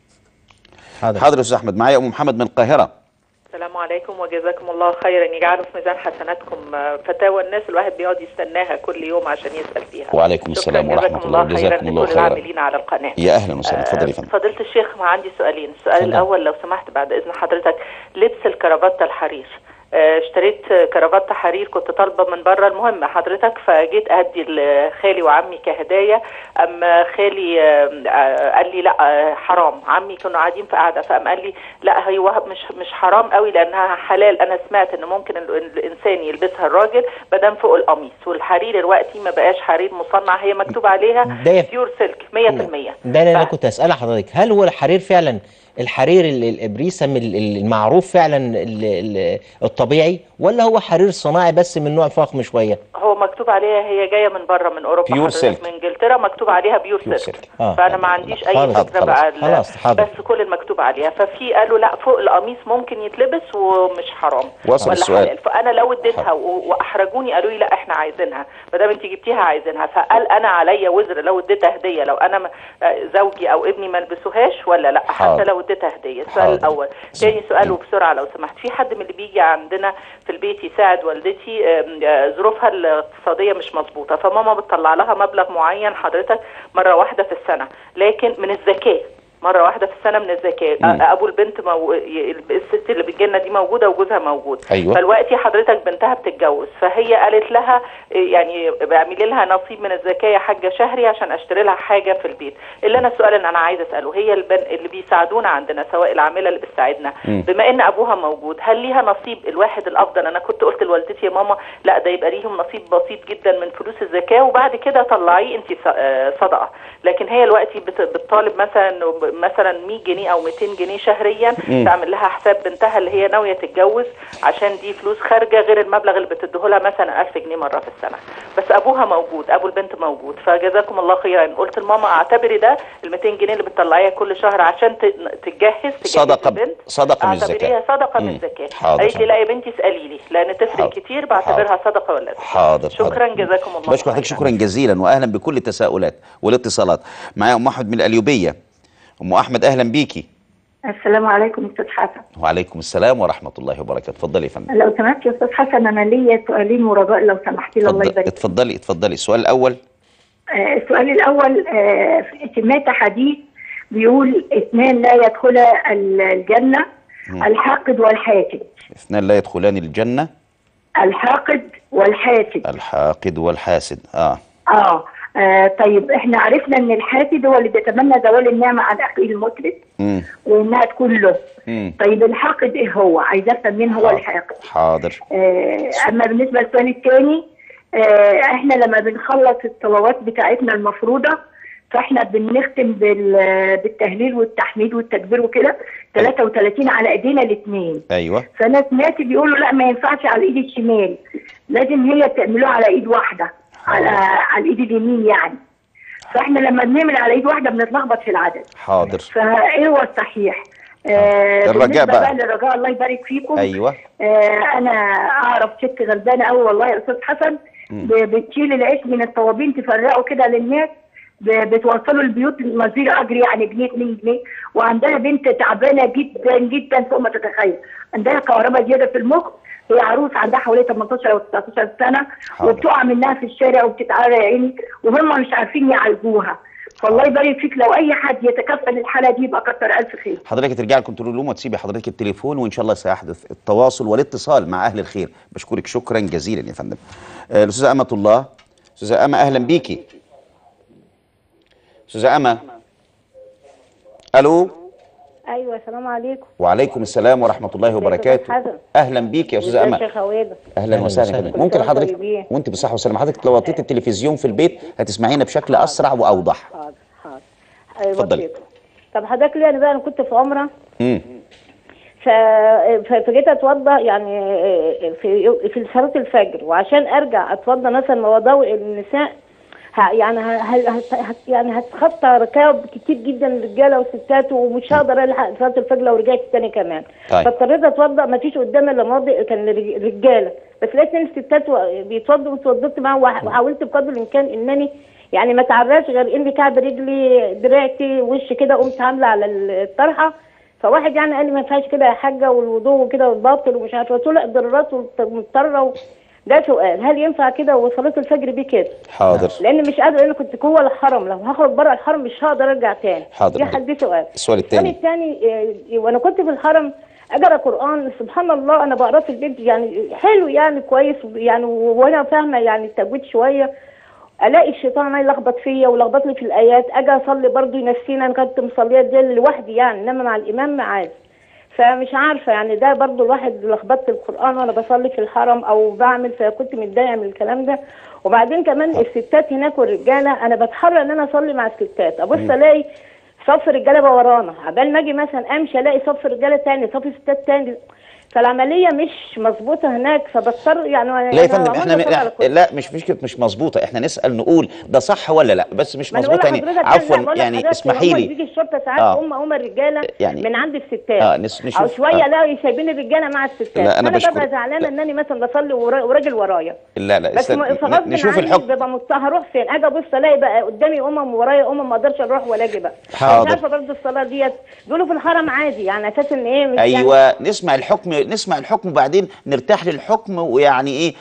حاضر حاضر يا أستاذ أحمد معايا أم محمد من القاهرة السلام عليكم وجزاكم الله خيرا يجعله في ميزان حسناتكم آه، فتاوى الناس الواحد بيقعد يستناها كل يوم عشان يسال فيها وعليكم السلام شكراً، ورحمة جزاكم الله خيرا وجزاكم الله لكل خيرا العاملين على القناه يا أهلا وسهلا اتفضل يا فندم فضيله الشيخ ما عندي سؤالين السؤال اتفضل. الاول لو سمحت بعد اذن حضرتك لبس الكرافته الحرير آه، اشتريت كرافته حرير كنت طالبه من بره المهم حضرتك فجيت ادي لخالي وعمي كهدايا اما خالي آه، آه، قال لي لا آه، حرام عمي كانوا قاعدين في قعده فقام قال لي لا هو مش مش حرام قوي لانها حلال انا سمعت ان ممكن ال- الانسان يلبسها الراجل ما دام فوق القميص والحرير دلوقتي ما بقاش حرير مصنع هي مكتوب عليها ده- بيور سلك 100% ده اللي انا ف- كنت اسال حضرتك هل هو الحرير فعلا الحرير ال- الابريسم ال- ال- المعروف فعلا ال- ال- الطبيعي ولا هو حرير صناعي بس من نوع فخم شويه هو مكتوب عليها هي جايه من بره من اوروبا Pure حضرتك silk. من انجلترا مكتوب عليها بيور Pure سيلك silk. آه. فانا ما عنديش اي خلاص، فكره خلاص، بقى ال- خلاص، حاضر. بس كل المكتوب عليها ففي قالوا لا فوق القميص ممكن يتلبس ومش حرام وصل ولا السؤال. حلال فانا لو اديتها و- واحرجوني قالوا لي لا احنا عايزينها ما دام انت جبتيها عايزينها فقال انا عليا وزر لو اديتها هديه لو انا م- آه، زوجي او ابني ما لبسوهاش ولا لا حاضر. حتى لو اديتها هديه السؤال حاضر. الاول تاني سؤال وبسرعه لو سمحت في حد من اللي بيجي عندنا في البيت يساعد والدتي آم، آه، ظروفها الاقتصاديه مش مظبوطه فماما بتطلع لها مبلغ معين حضرتك مره واحده في السنه لكن من الزكاه مره واحده في السنه من الزكاه مم. آه، ابو البنت مو... ي- الست اللي بتجي لنا دي موجوده وجوزها موجود أيوة. فالوقتي حضرتك بنتها بتتجوز فهي قالت لها آه، يعني اعملي لها نصيب من الزكاه يا حاجه شهري عشان اشتري لها حاجه في البيت اللي انا السؤال اللي انا عايزه اساله هي البن... اللي بيساعدونا عندنا سواء العامله اللي بتساعدنا مم. بما ان ابوها موجود هل ليها نصيب الواحد الافضل انا كنت قلت لوالدتي يا ماما لا ده يبقى ليهم نصيب بسيط جدا من فلوس الزكاه وبعد كده طلعيه انت ص- آه، صدقه لكن هي دلوقتي بت- بتطالب مثلا مثلا 100 جنيه او 200 جنيه شهريا مم. تعمل لها حساب بنتها اللي هي ناويه تتجوز عشان دي فلوس خارجه غير المبلغ اللي بتديه لها مثلا 1000 جنيه مره في السنه بس ابوها موجود ابو البنت موجود فجزاكم الله خيرا قلت لماما اعتبري ده ال 200 جنيه اللي بتطلعيها كل شهر عشان ت- تتجهز تجهز صدقة ب- البنت صدقة من الزكاة. اعتبريها صدقه من مم. الزكاه حاضر. قالت لي لا يا بنتي اسالي لي لان تفرق حاضر. كتير بعتبرها صدقه ولا زكاه حاضر شكرا حاضر. جزاكم الله بشكر حضرتك خيراً. شكرا جزيلا واهلا بكل التساؤلات والاتصالات معايا ام احمد من القليوبيه ام احمد اهلا بيكي السلام عليكم استاذ حسن وعليكم السلام ورحمه الله وبركاته اتفضلي يا فندم لو سمحت يا استاذ حسن انا ليا سؤالين ورجاء لو سمحتي لي الله اتفضل- يبارك فيك. اتفضلي اتفضلي السؤال الاول آه، السؤال الاول آه، سمعت حديث بيقول اثنان لا يدخلا ال- الجنه الحاقد والحاسد اثنان لا يدخلان الجنه الحاقد والحاسد الحاقد والحاسد اه اه آه طيب احنا عرفنا ان الحاسد هو اللي بيتمنى زوال النعمه عن اخيه المسلم مم. وانها تكون له مم. طيب الحاقد ايه هو عايز افهم مين هو الحاقد حاضر آه اما بالنسبه للسؤال الثاني آه احنا لما بنخلص الصلوات بتاعتنا المفروضه فاحنا بنختم بال- بالتهليل والتحميد والتكبير وكده 33 على ايدينا الاثنين ايوه فانا سمعت بيقولوا لا ما ينفعش على الايد الشمال لازم هي تعملوها على ايد واحده على على الايد اليمين يعني فاحنا لما بنعمل على ايد واحده بنتلخبط في العدد حاضر فايه هو الصحيح آه الرجاء بالنسبة بقى. للرجاء الله يبارك فيكم ايوه آه انا اعرف ست غلبانه قوي والله يا استاذ حسن مم. ب- بتشيل العيش من الطوابين تفرقه كده للناس ب- بتوصلوا البيوت نظير اجر يعني جنيه 2 جنيه وعندها بنت تعبانه جدا جدا فوق ما تتخيل عندها كهرباء زياده في المخ هي عروس عندها حوالي 18 او 19 سنه حاضر. وبتقع منها في الشارع وبتتعرى يا عيني وهم مش عارفين يعالجوها فالله يبارك فيك لو اي حد يتكفل الحاله دي يبقى كتر الف خير حضرتك ترجع لكنترول روم وتسيبي حضرتك التليفون وان شاء الله سيحدث التواصل والاتصال مع اهل الخير بشكرك شكرا جزيلا يا فندم آه، الاستاذه امه الله استاذه امه اهلا بيكي استاذه امه الو ايوه السلام عليكم وعليكم السلام ورحمه الله وبركاته حسن. اهلا بيك يا استاذه ازيك يا امه شيخ هويدا اهلا وسهلا يا فندم. ممكن كل سنة حضرتك طيبين. وانت بصحه وسلامه حضرتك لو وطيت التلفزيون في البيت هتسمعينا بشكل اسرع واوضح حاضر حاضر أيوة اتفضلي. بسيطة. طب حضرتك ليه انا بقى انا كنت في عمره امم ف... ف- فجيت اتوضا يعني في في صلاه الفجر وعشان ارجع اتوضا مثلا مواضيع النساء ه... يعني ه... ه... ه... يعني هتخطى ركاب كتير جدا رجاله وستات ومش هقدر الحق صلاه الفجر لو رجعت تاني كمان طيب. فاضطريت اتوضا ما فيش قدامي الا مواضع كان للرج- رجاله بس لقيت اتنين ستات و- بيتوضوا واتوضيت معاهم وح- وحاولت بقدر الامكان انني يعني ما اتعراش غير اني كعب رجلي دراعتي وش كده قمت عامله على الطرحه فواحد يعني قال لي ما ينفعش كده يا حاجه والوضوء وكده والباطل ومش عارفه قلت له لا ضرورات ومضطره و... ده سؤال هل ينفع كده وصلاه الفجر بيه كده؟ حاضر لان مش قادره لان كنت جوه الحرم لو هخرج بره الحرم مش هقدر ارجع تاني حاضر. دي حد دي سؤال السؤال السؤال الثاني الثاني وانا كنت في الحرم اقرا قران سبحان الله انا بقراه في البيت يعني حلو يعني كويس يعني وانا فاهمه يعني التجويد شويه الاقي الشيطان عمال يلخبط فيا ولخبط لي في الايات اجي اصلي برضه ينسيني انا كنت مصليه دي لوحدي يعني انما مع الامام عادي فمش عارفه يعني ده برضه الواحد لخبطت القران وانا بصلي في الحرم او بعمل فكنت متضايقه من الكلام ده وبعدين كمان الستات هناك والرجاله انا بتحرى ان انا اصلي مع الستات ابص مم. الاقي صف الرجاله بقى ورانا عبال ما اجي مثلا امشي الاقي صف رجاله تاني صف ستات تاني فالعمليه مش مظبوطه هناك فبضطر يعني لا يا أنا فندم عمري احنا ما أصلي على لا, لا مش مشكله مش مظبوطه احنا نسال نقول ده صح ولا لا بس مش ما أنا بقول مظبوطه يعني لحضرتك عفوا لا، بقول يعني لحضرتك اسمحي هم لي بيجي الشرطه ساعات آه. هم هم الرجاله يعني- من عند الستات آه، نس- نشوف- او شويه آه. لا سايبين الرجاله مع الستات لا، أنا فانا بشكر- ببقى زعلانه انني مثلا بصلي ورا- وراجل ورايا لا لا بس استنى. م- فغصب نشوف عني الحكم ببقى مضطر هروح فين اجي ابص الاقي بقى قدامي امم ورايا امم ما اقدرش اروح ولا اجي بقى حاضر. مش عارفه برضه الصلاه ديت بيقولوا في الحرم عادي يعني اساس ان ايه مش يعني ايوه نسمع الحكم نسمع الحكم وبعدين نرتاح للحكم ويعني ايه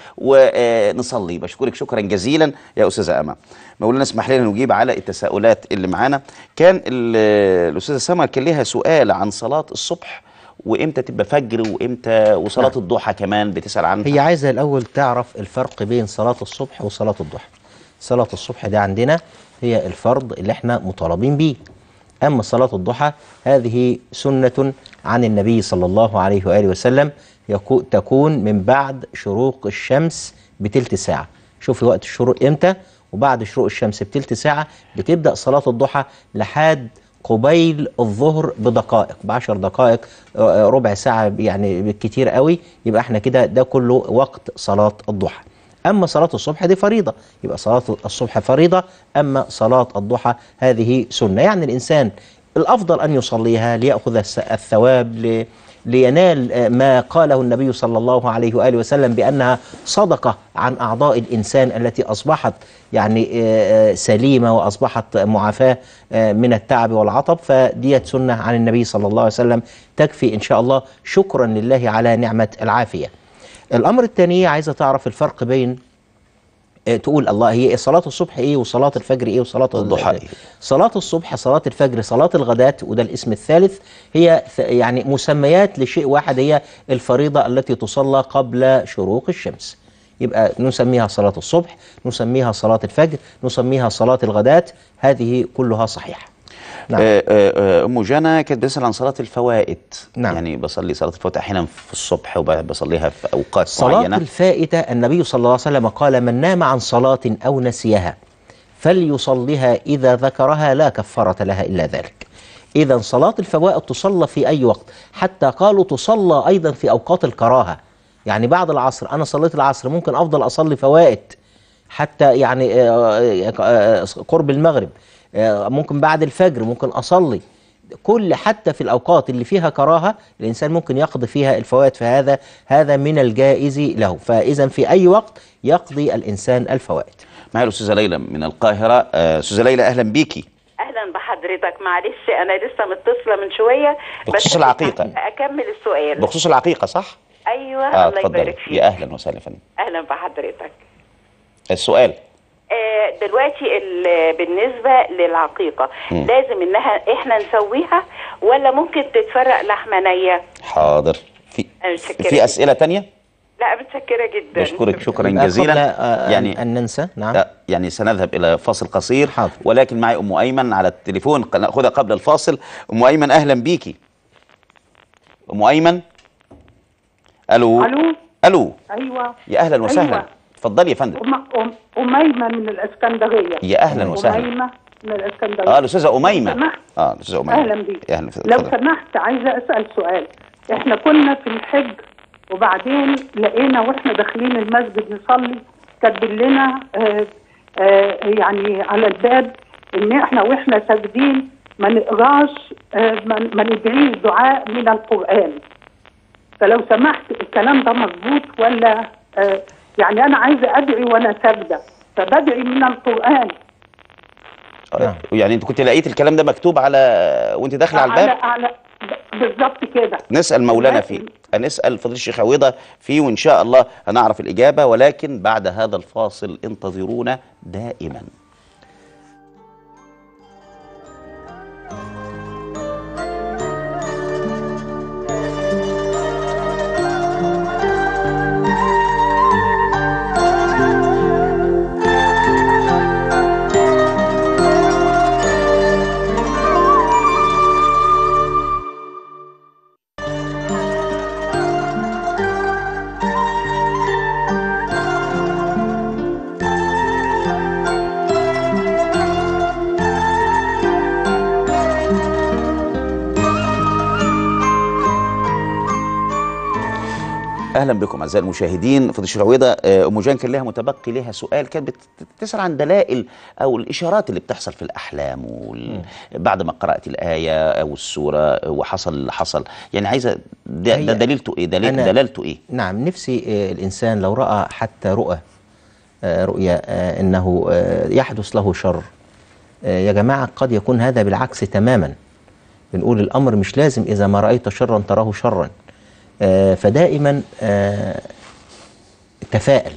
ونصلي بشكرك شكرا جزيلا يا استاذه امل مولانا اسمح لنا نجيب على التساؤلات اللي معانا كان ال- الاستاذه سما كان ليها سؤال عن صلاه الصبح وامتى تبقى فجر وامتى وصلاه الضحى كمان بتسال عنها هي عايزة الأول تعرف الفرق بين صلاة الصبح وصلاة الضحى صلاة الصبح دي عندنا هي الفرض اللي احنا مطالبين بيه أما صلاة الضحى هذه سنة عن النبي صلى الله عليه وآله وسلم يكو تكون من بعد شروق الشمس بتلت ساعة شوفي وقت الشروق إمتى وبعد شروق الشمس بتلت ساعة بتبدأ صلاة الضحى لحد قبيل الظهر بدقائق بعشر دقائق آه، ربع ساعة يعني بالكتير قوي يبقى احنا كده ده كله وقت صلاة الضحى أما صلاة الصبح دي فريضة يبقى صلاة الصبح فريضة أما صلاة الضحى هذه سنة يعني الإنسان الأفضل أن يصليها ليأخذ الس- الثواب ل- لينال آه، ما قاله النبي صلى الله عليه وآله وسلم بأنها صدقة عن أعضاء الإنسان التي أصبحت يعني آه، آه، سليمة وأصبحت معافاة آه، من التعب والعطب فديت سنة عن النبي صلى الله عليه وسلم تكفي إن شاء الله شكرا لله على نعمة العافية الأمر الثاني عايزة تعرف الفرق بين آه، تقول الله هي صلاة الصبح ايه وصلاة الفجر ايه وصلاة الضحى إيه؟ صلاة الصبح صلاة الفجر صلاة الغداة وده الاسم الثالث هي ث- يعني مسميات لشيء واحد هي الفريضة التي تصلى قبل شروق الشمس يبقى نسميها صلاة الصبح نسميها صلاة الفجر نسميها صلاة الغداة هذه كلها صحيحة نعم. آه، آه، ام جانا كانت بتسال عن صلاه الفوائد نعم. يعني بصلي صلاه الفوائد احيانا في الصبح وبصليها في اوقات صلاة معينه الفائتة النبي صلى الله عليه وسلم قال من نام عن صلاة أو نسيها فليصليها إذا ذكرها لا كفارة لها إلا ذلك إذا صلاة الفوائد تصلى في أي وقت حتى قالوا تصلى أيضا في أوقات الكراهة يعني بعد العصر أنا صليت العصر ممكن أفضل أصلي فوائد حتى يعني آه، آه، آه، قرب المغرب آه، ممكن بعد الفجر ممكن أصلي كل حتى في الأوقات اللي فيها كراهة الإنسان ممكن يقضي فيها الفوائد فهذا هذا من الجائز له فإذا في أي وقت يقضي الإنسان الفوائد معايا الاستاذه ليلى من القاهره آه، استاذه ليلى اهلا بيكي اهلا بحضرتك معلش انا لسه متصله من شويه بخصوص العقيقة. اكمل السؤال بخصوص العقيقه صح ايوه اه الله اتفضلي يبارك فيك يا اهلا وسهلا يا فندم اهلا بحضرتك السؤال آه دلوقتي ال- بالنسبه للعقيقه مم. لازم انها احنا نسويها ولا ممكن تتفرق لحمه نيه حاضر في أنا متشكرة في جداً. اسئله تانية لا متشكره جدا بشكرك شكرا يبقى جزيلا قبل، آه، أن- يعني أن ننسى نعم لا يعني سنذهب الى فاصل قصير حاضر. ولكن معي ام ايمن على التليفون ق- ناخذها قبل الفاصل ام ايمن اهلا بيكي ام ايمن الو الو الو ايوه يا اهلا وسهلا أيوة. اتفضلي يا فندم أم... أم... اميمه من الاسكندريه يا أهلاً وسهلاً. اميمه من الاسكندريه اه الاستاذه اميمه لو سمحت اه الاستاذه اميمه اهلا بيك يا اهلا لو اتفضل. سمحت عايزه اسال سؤال احنا كنا في الحج وبعدين لقينا واحنا داخلين المسجد نصلي كاتبين لنا آه آه يعني على الباب ان احنا واحنا ساجدين ما نقراش آه ما ما ندعيش دعاء من القران فلو سمحت الكلام ده مظبوط ولا آه يعني انا عايزه ادعي وانا ساجده فبدعي من القران آه، يعني انت كنت لقيت الكلام ده مكتوب على وانت داخله على الباب على, على بالظبط كده نسال مولانا لكن- فيه هنسال فضيله الشيخ عويضه فيه وان شاء الله هنعرف الاجابه ولكن بعد هذا الفاصل انتظرونا دائما اهلا بكم اعزائي المشاهدين فضيله الشيخ عويضه آه، ام جان كان لها متبقي لها سؤال كانت بت- بتسال عن دلائل او الاشارات اللي بتحصل في الاحلام وال... بعد ما قرات الايه او السوره وحصل اللي حصل يعني عايزه ده, هي- ده دليلته ايه دليل أنا- دلالته ايه نعم نفسي آه، الإنسان لو رأى حتى رؤى آه، رؤيا آه، أنه آه، يحدث له شر آه، يا جماعة قد يكون هذا بالعكس تماما بنقول الأمر مش لازم إذا ما رأيت شرا تراه شرا آه، فدائما آه، تفائل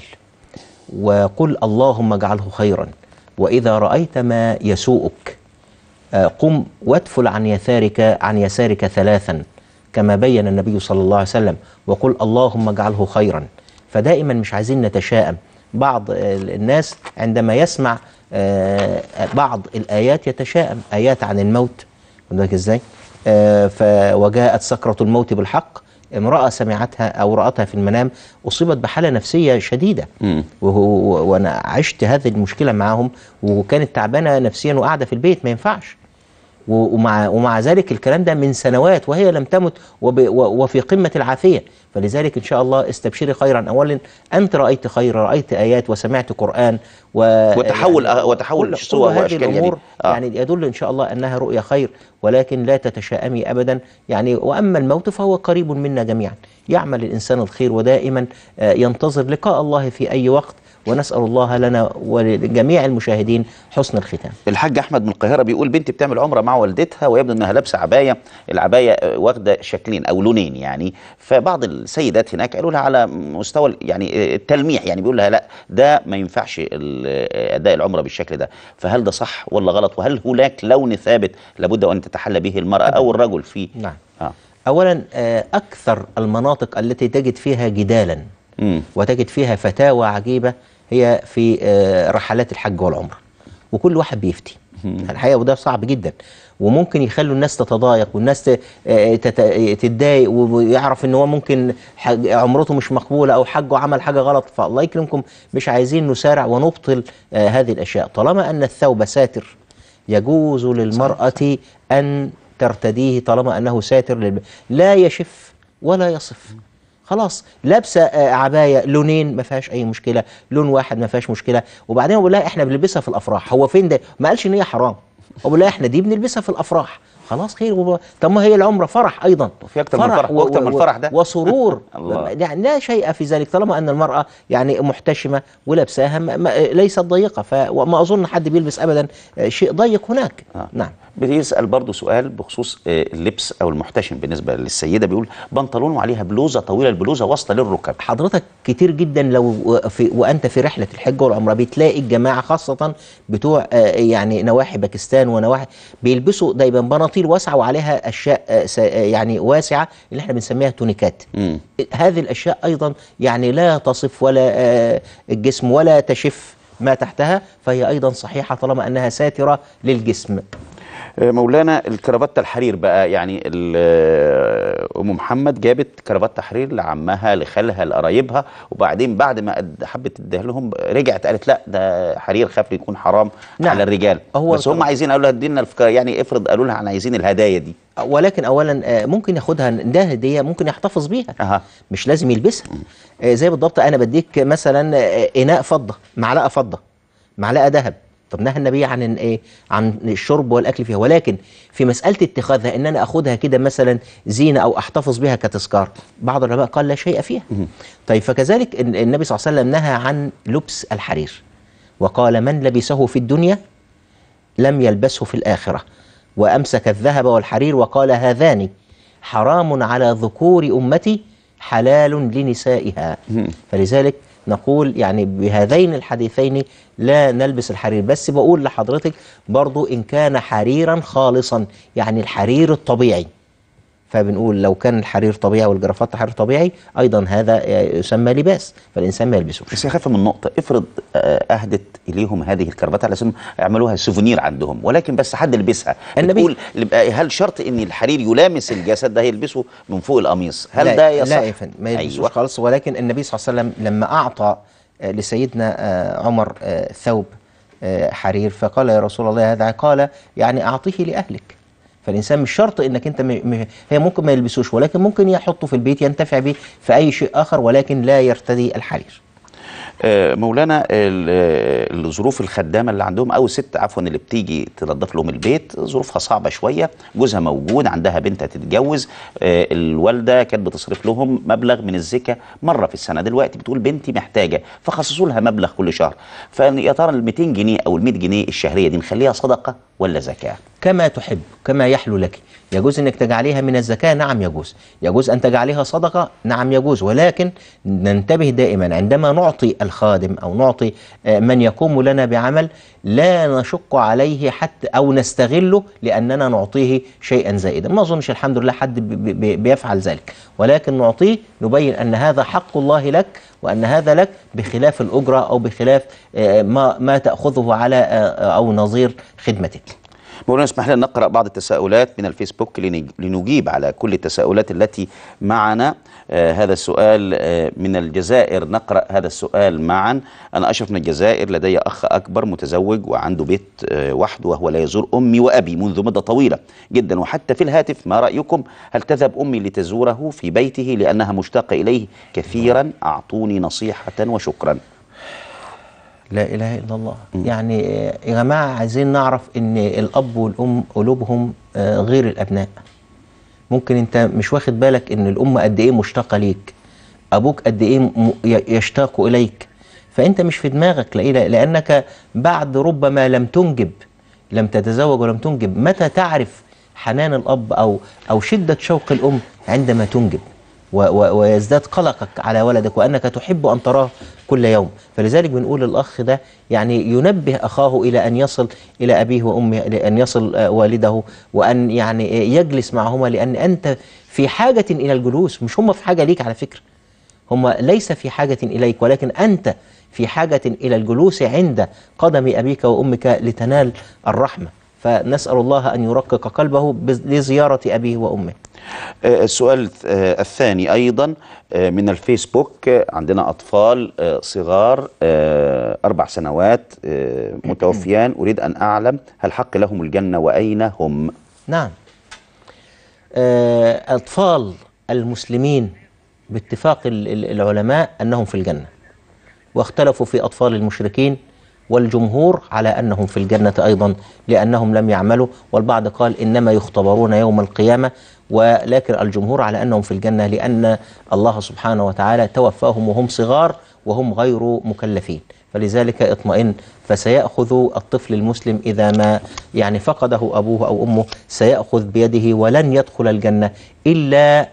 وقل اللهم اجعله خيرا وإذا رأيت ما يسوءك آه، قم وادفل عن يسارك عن يسارك ثلاثا كما بين النبي صلى الله عليه وسلم وقل اللهم اجعله خيرا فدائما مش عايزين نتشائم بعض آه، الناس عندما يسمع آه، بعض الآيات يتشائم آيات عن الموت خد بالك ازاي آه، ف- وجاءت سكرة الموت بالحق امرأة سمعتها أو رأتها في المنام أصيبت بحالة نفسية شديدة وهو وأنا عشت هذه المشكلة معاهم وكانت تعبانة نفسيا وقاعدة في البيت ما ينفعش و- ومع ومع ذلك الكلام ده من سنوات وهي لم تمت وب و- وفي قمة العافية فلذلك إن شاء الله استبشري خيرا أولا أنت رأيت خيرا رأيت آيات وسمعت قرآن و وتحول- يعني وتحول كل- صور كل هذه وأشكال يعني. الأمور آه. يعني يدل إن شاء الله أنها رؤيا خير ولكن لا تتشائمي أبدا يعني وأما الموت فهو قريب منا جميعا يعمل الإنسان الخير ودائما آه، ينتظر لقاء الله في أي وقت ونسأل الله لنا ولجميع المشاهدين حسن الختام الحاج احمد من القاهره بيقول بنتي بتعمل عمره مع والدتها ويبدو انها لابسه عبايه العبايه آه، واخده شكلين او لونين يعني فبعض السيدات هناك قالوا لها على مستوى ال- يعني آه، التلميح يعني بيقول لها لا ده ما ينفعش ال- آه، اداء العمره بالشكل ده فهل ده صح ولا غلط وهل هناك لون ثابت لابد ان تتحلى به المراه او الرجل فيه نعم آه. أولا آه، أكثر المناطق التي تجد فيها جدالا مم. وتجد فيها فتاوى عجيبة هي في آه، رحلات الحج والعمرة وكل واحد بيفتي الحقيقة وده صعب جدا وممكن يخلوا الناس تتضايق والناس ت- آه، تت- تتضايق ويعرف ان هو ممكن حج- عمرته مش مقبولة او حجه عمل حاجة غلط فالله يكرمكم مش عايزين نسارع ونبطل آه، هذه الاشياء طالما ان الثوب ساتر يجوز للمرأة أن ترتديه طالما أنه ساتر للب... لا يشف ولا يصف خلاص لابسه آه، عبايه لونين ما فيهاش اي مشكله لون واحد ما فيهاش مشكله وبعدين بقول لها احنا بنلبسها في الافراح هو فين ده ما قالش ان هي حرام هو بيقول لها احنا دي بنلبسها في الافراح خلاص خير وب... طب ما هي العمره فرح ايضا وفي أكتر من فرح، وأكتر من الفرح ده. وسرور الله. يعني لا شيء في ذلك طالما ان المراه يعني محتشمه ولابساها ما... ما... ليست ضيقه ف... وما اظن حد بيلبس ابدا آه، شيء ضيق هناك آه. نعم بيسأل برضو سؤال بخصوص آه، اللبس أو المحتشم بالنسبة للسيدة بيقول بنطلون وعليها بلوزة طويلة البلوزة واصلة للركب حضرتك كتير جدا لو في وانت في رحله الحج والعمره بتلاقي الجماعه خاصه بتوع آه، يعني نواحي باكستان ونواحي بيلبسوا دايما بناطيل واسعه وعليها اشياء آه، س- آه، يعني واسعه اللي احنا بنسميها تونيكات مم. هذه الاشياء ايضا يعني لا تصف ولا آه، الجسم ولا تشف ما تحتها فهي ايضا صحيحه طالما انها ساتره للجسم آه، مولانا الكرافتة الحرير بقى يعني ال- آه، ام محمد جابت كرافتة حرير لعمها لخالها لقرايبها وبعدين بعد ما قد- حبت تديها لهم رجعت قالت لا ده حرير خاف يكون حرام نعم. على الرجال هو بس هم طبعا. عايزين قالوا لها ادينا الفك- يعني افرض قالوا لها احنا عايزين الهدايا دي ولكن اولا آه، ممكن ياخدها ده هديه ممكن يحتفظ بيها اها مش لازم يلبسها آه، زي بالضبط انا بديك مثلا آه، اناء فضه معلقه فضه معلقه ذهب طب نهى النبي عن ال- ايه عن الشرب والاكل فيها ولكن في مساله اتخاذها ان انا اخدها كده مثلا زينه او احتفظ بها كتذكار بعض العلماء قال لا شيء فيها طيب فكذلك ال- النبي صلى الله عليه وسلم نهى عن لبس الحرير وقال من لبسه في الدنيا لم يلبسه في الآخرة وأمسك الذهب والحرير وقال هذان حرام على ذكور أمتي حلال لنسائها فلذلك نقول يعني بهذين الحديثين لا نلبس الحرير بس بقول لحضرتك برضو إن كان حريرا خالصا يعني الحرير الطبيعي فبنقول لو كان الحرير طبيعي والجرافات حرير طبيعي أيضا هذا يسمى لباس فالإنسان ما يلبسوش بس خايفه من نقطه افرض آه، اهدت اليهم هذه الكربات على اساس إنهم يعملوها سوفونير عندهم ولكن بس حد لبسها النبي- بتقول يبقى هل شرط ان الحرير يلامس الجسد ده يلبسه من فوق القميص هل لا ده يصح لا يا فندم ما يلبسوش أيوة. خالص ولكن النبي صلى الله عليه وسلم لما أعطى آه، لسيدنا آه، عمر آه، ثوب آه، حرير فقال يا رسول الله هذا قال يعني أعطيه لأهلك فالإنسان مش شرط إنك أنت م... م... هي ممكن ما يلبسوش ولكن ممكن يحطه في البيت ينتفع به في أي شيء آخر ولكن لا يرتدي الحرير آه، مولانا ال- آه، الظروف الخدامه اللي عندهم او الست عفوا اللي بتيجي تنظف لهم البيت ظروفها صعبه شويه جوزها موجود عندها بنت هتتجوز آه، الوالده كانت بتصرف لهم مبلغ من الزكاه مره في السنه دلوقتي بتقول بنتي محتاجه فخصصوا لها مبلغ كل شهر فيا ترى ال 200 جنيه او ال 100 جنيه الشهريه دي نخليها صدقه ولا زكاه؟ كما تحب كما يحلو لك يجوز انك تجعليها من الزكاة نعم يجوز يجوز ان تجعليها صدقة نعم يجوز ولكن ننتبه دائما عندما نعطي الخادم او نعطي آه، من يقوم لنا بعمل لا نشق عليه حتى او نستغله لاننا نعطيه شيئا زائدا ما اظنش الحمد لله حد بي- بي- بيفعل ذلك ولكن نعطيه نبين ان هذا حق الله لك وان هذا لك بخلاف الاجرة او بخلاف آه، ما ما تاخذه على آه، او نظير خدمتك مولانا اسمح لنا نقرا بعض التساؤلات من الفيسبوك لنج- لنجيب على كل التساؤلات التي معنا آه هذا السؤال آه من الجزائر نقرا هذا السؤال معا انا اشرف من الجزائر لدي اخ اكبر متزوج وعنده بيت آه وحده وهو لا يزور امي وابي منذ مده طويله جدا وحتى في الهاتف ما رايكم هل تذهب امي لتزوره في بيته لانها مشتاقه اليه كثيرا اعطوني نصيحه وشكرا لا اله الا الله يعني آه، يا جماعه عايزين نعرف ان الاب والام قلوبهم آه، غير الابناء ممكن انت مش واخد بالك ان الام قد ايه مشتاقه ليك ابوك قد ايه م- ي- يشتاق اليك فانت مش في دماغك لإيه؟ لانك بعد ربما لم تنجب لم تتزوج ولم تنجب متى تعرف حنان الاب او او شده شوق الام عندما تنجب و- و- ويزداد قلقك على ولدك وانك تحب ان تراه كل يوم فلذلك بنقول للاخ ده يعني ينبه اخاه الى ان يصل الى ابيه وامه لان يصل آه، والده وان يعني آه، يجلس معهما لان انت في حاجه الى الجلوس مش هم في حاجه ليك على فكره هم ليس في حاجة إليك ولكن أنت في حاجة إلى الجلوس عند قدم أبيك وأمك لتنال الرحمة فنسأل الله أن يرقق قلبه بز- لزيارة أبيه وأمه آه، السؤال آه، الثاني أيضا آه، من الفيسبوك آه، عندنا أطفال آه، صغار آه، أربع سنوات آه، متوفيان أريد أن أعلم هل حق لهم الجنة وأين هم نعم آه، أطفال المسلمين باتفاق ال- ال- العلماء أنهم في الجنة واختلفوا في أطفال المشركين والجمهور على أنهم في الجنة أيضا لأنهم لم يعملوا والبعض قال إنما يختبرون يوم القيامة ولكن الجمهور على أنهم في الجنة لأن الله سبحانه وتعالى توفاهم وهم صغار وهم غير مكلفين فلذلك اطمئن فسيأخذ الطفل المسلم إذا ما يعني فقده أبوه أو أمه سيأخذ بيده ولن يدخل الجنة إلا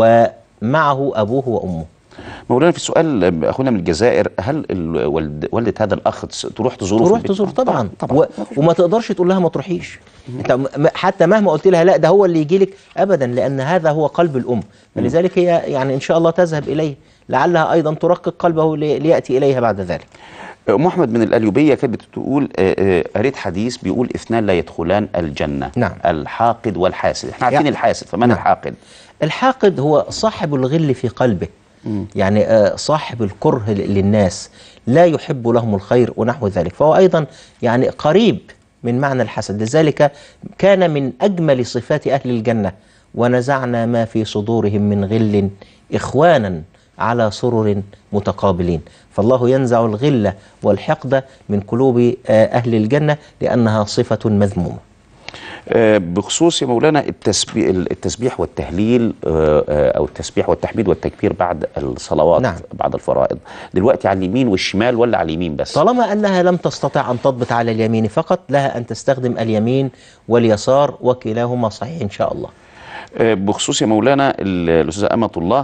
ومعه أبوه وأمه مولانا في سؤال أخونا من الجزائر هل الوالد والدة هذا الأخ تس- تروح تزوره في تروح البيت؟ تزور طبعا, طبعا. و... وما تقدرش تقول لها ما تروحيش انت م... حتى مهما قلت لها لا ده هو اللي يجي لك ابدا لان هذا هو قلب الام فلذلك هي يعني ان شاء الله تذهب اليه لعلها ايضا ترقق قلبه لي... لياتي اليها بعد ذلك أم أحمد من الأليوبية كانت بتقول آه، آه، قريت حديث بيقول اثنان لا يدخلان الجنة نعم. الحاقد والحاسد احنا عارفين يعني- الحاسد فمن نعم. الحاقد الحاقد هو صاحب الغل في قلبه يعني آه، صاحب الكره ل- للناس لا يحب لهم الخير ونحو ذلك فهو أيضا يعني قريب من معنى الحسد لذلك كان من أجمل صفات أهل الجنة ونزعنا ما في صدورهم من غل إخوانا على سرر متقابلين فالله ينزع الغل والحقد من قلوب آه، أهل الجنة لأنها صفة مذمومة آه، بخصوص يا مولانا التسبيح, التسبيح والتهليل آه، آه، او التسبيح والتحميد والتكبير بعد الصلوات نعم. بعد الفرائض دلوقتي على اليمين والشمال ولا على اليمين بس طالما أنها لم تستطع أن تضبط على اليمين فقط لها أن تستخدم اليمين واليسار وكلاهما صحيح إن شاء الله آه، بخصوص يا مولانا ال- الاستاذه امه الله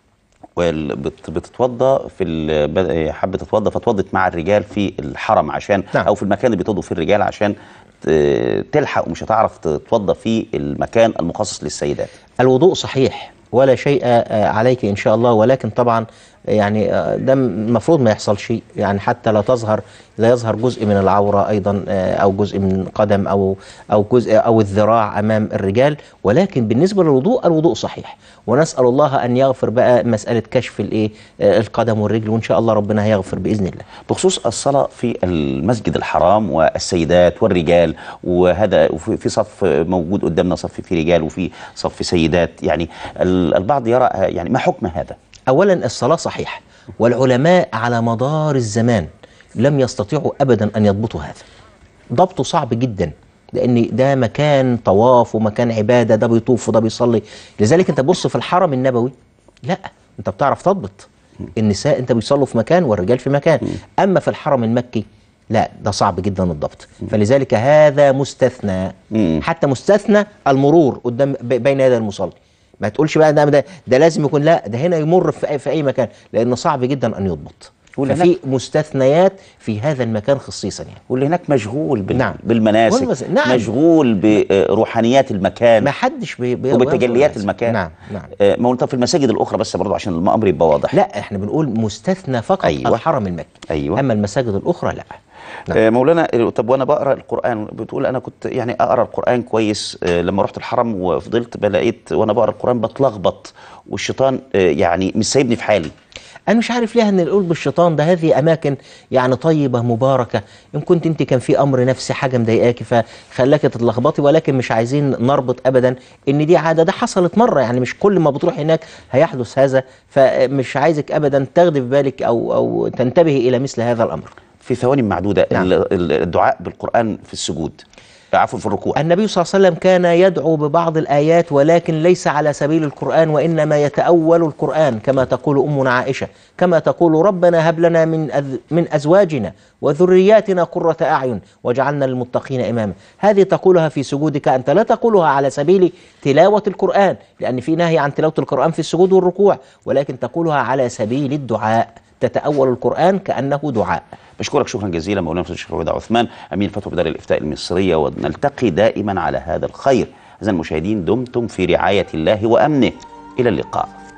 وال- بت- بتتوضا في ال- ب- حابه تتوضا فتوضت مع الرجال في الحرم عشان نعم. او في المكان اللي بيتوضوا فيه الرجال عشان ت- تلحق ومش هتعرف تتوضا في المكان المخصص للسيدات الوضوء صحيح ولا شيء آه، عليك إن شاء الله ولكن طبعا يعني آه، ده المفروض ما يحصل شيء يعني حتى لا تظهر لا يظهر جزء من العورة أيضا آه، أو جزء من قدم أو أو جزء أو الذراع أمام الرجال ولكن بالنسبة للوضوء الوضوء صحيح ونسأل الله أن يغفر بقى مسألة كشف الإيه آه، القدم والرجل وإن شاء الله ربنا هيغفر بإذن الله بخصوص الصلاة في المسجد الحرام والسيدات والرجال وهذا وفي في صف موجود قدامنا صف في رجال وفي صف سيدات يعني ال- البعض يرى يعني ما حكم هذا أولا الصلاة صحيح والعلماء على مدار الزمان لم يستطيعوا أبدا أن يضبطوا هذا ضبطه صعب جدا لأن ده مكان طواف ومكان عبادة ده بيطوف وده بيصلي لذلك أنت بص في الحرم النبوي لا أنت بتعرف تضبط النساء أنت بيصلوا في مكان والرجال في مكان أما في الحرم المكي لا ده صعب جدا الضبط فلذلك هذا مستثنى حتى مستثنى المرور قدام ب- بين يدي المصلي ما تقولش بقى ده, ده ده لازم يكون لا ده هنا يمر في أي, في اي مكان لانه صعب جدا ان يضبط واللي ففي مستثنيات في هذا المكان خصيصا يعني واللي هناك مشغول بال... نعم. بالمناسك والمس- نعم. مشغول بروحانيات المكان ما حدش بي بي وبتجليات بيظهر المكان نعم نعم آه، ما هو انت في المساجد الاخرى بس برضه عشان الامر يبقى واضح لا احنا بنقول مستثنى فقط أيوة. الحرم المكي ايوه اما المساجد الاخرى لا آه، مولانا آه، طب وانا بقرا القران بتقول انا كنت يعني اقرا القران كويس آه، لما رحت الحرم وفضلت بلاقيت وانا بقرا القران بتلخبط والشيطان آه، يعني مش سايبني في حالي انا مش عارف ليه ان نقول بالشيطان ده هذه اماكن يعني طيبه مباركه ان كنت انت كان في امر نفسي حاجه مضايقاكي فخلاكي تتلخبطي ولكن مش عايزين نربط ابدا ان دي عاده ده حصلت مره يعني مش كل ما بتروح هناك هيحدث هذا فمش عايزك ابدا تاخدي في بالك او او تنتبهي الى مثل هذا الامر في ثواني معدوده نعم. ال- ال- الدعاء بالقران في السجود عفوا في الركوع النبي صلى الله عليه وسلم كان يدعو ببعض الآيات ولكن ليس على سبيل القرآن وإنما يتأول القرآن كما تقول أمنا عائشة كما تقول ربنا هب لنا من أذ من أزواجنا وذرياتنا قرة أعين واجعلنا للمتقين إماما هذه تقولها في سجودك أنت لا تقولها على سبيل تلاوة القرآن لأن في نهي عن تلاوة القرآن في السجود والركوع ولكن تقولها على سبيل الدعاء تتأول القرآن كأنه دعاء بشكرك شكرا جزيلا مولانا فضيله الشيخ رضا عثمان امين فتوى بدار الافتاء المصريه ونلتقي دائما على هذا الخير اذا المشاهدين دمتم في رعايه الله وامنه الى اللقاء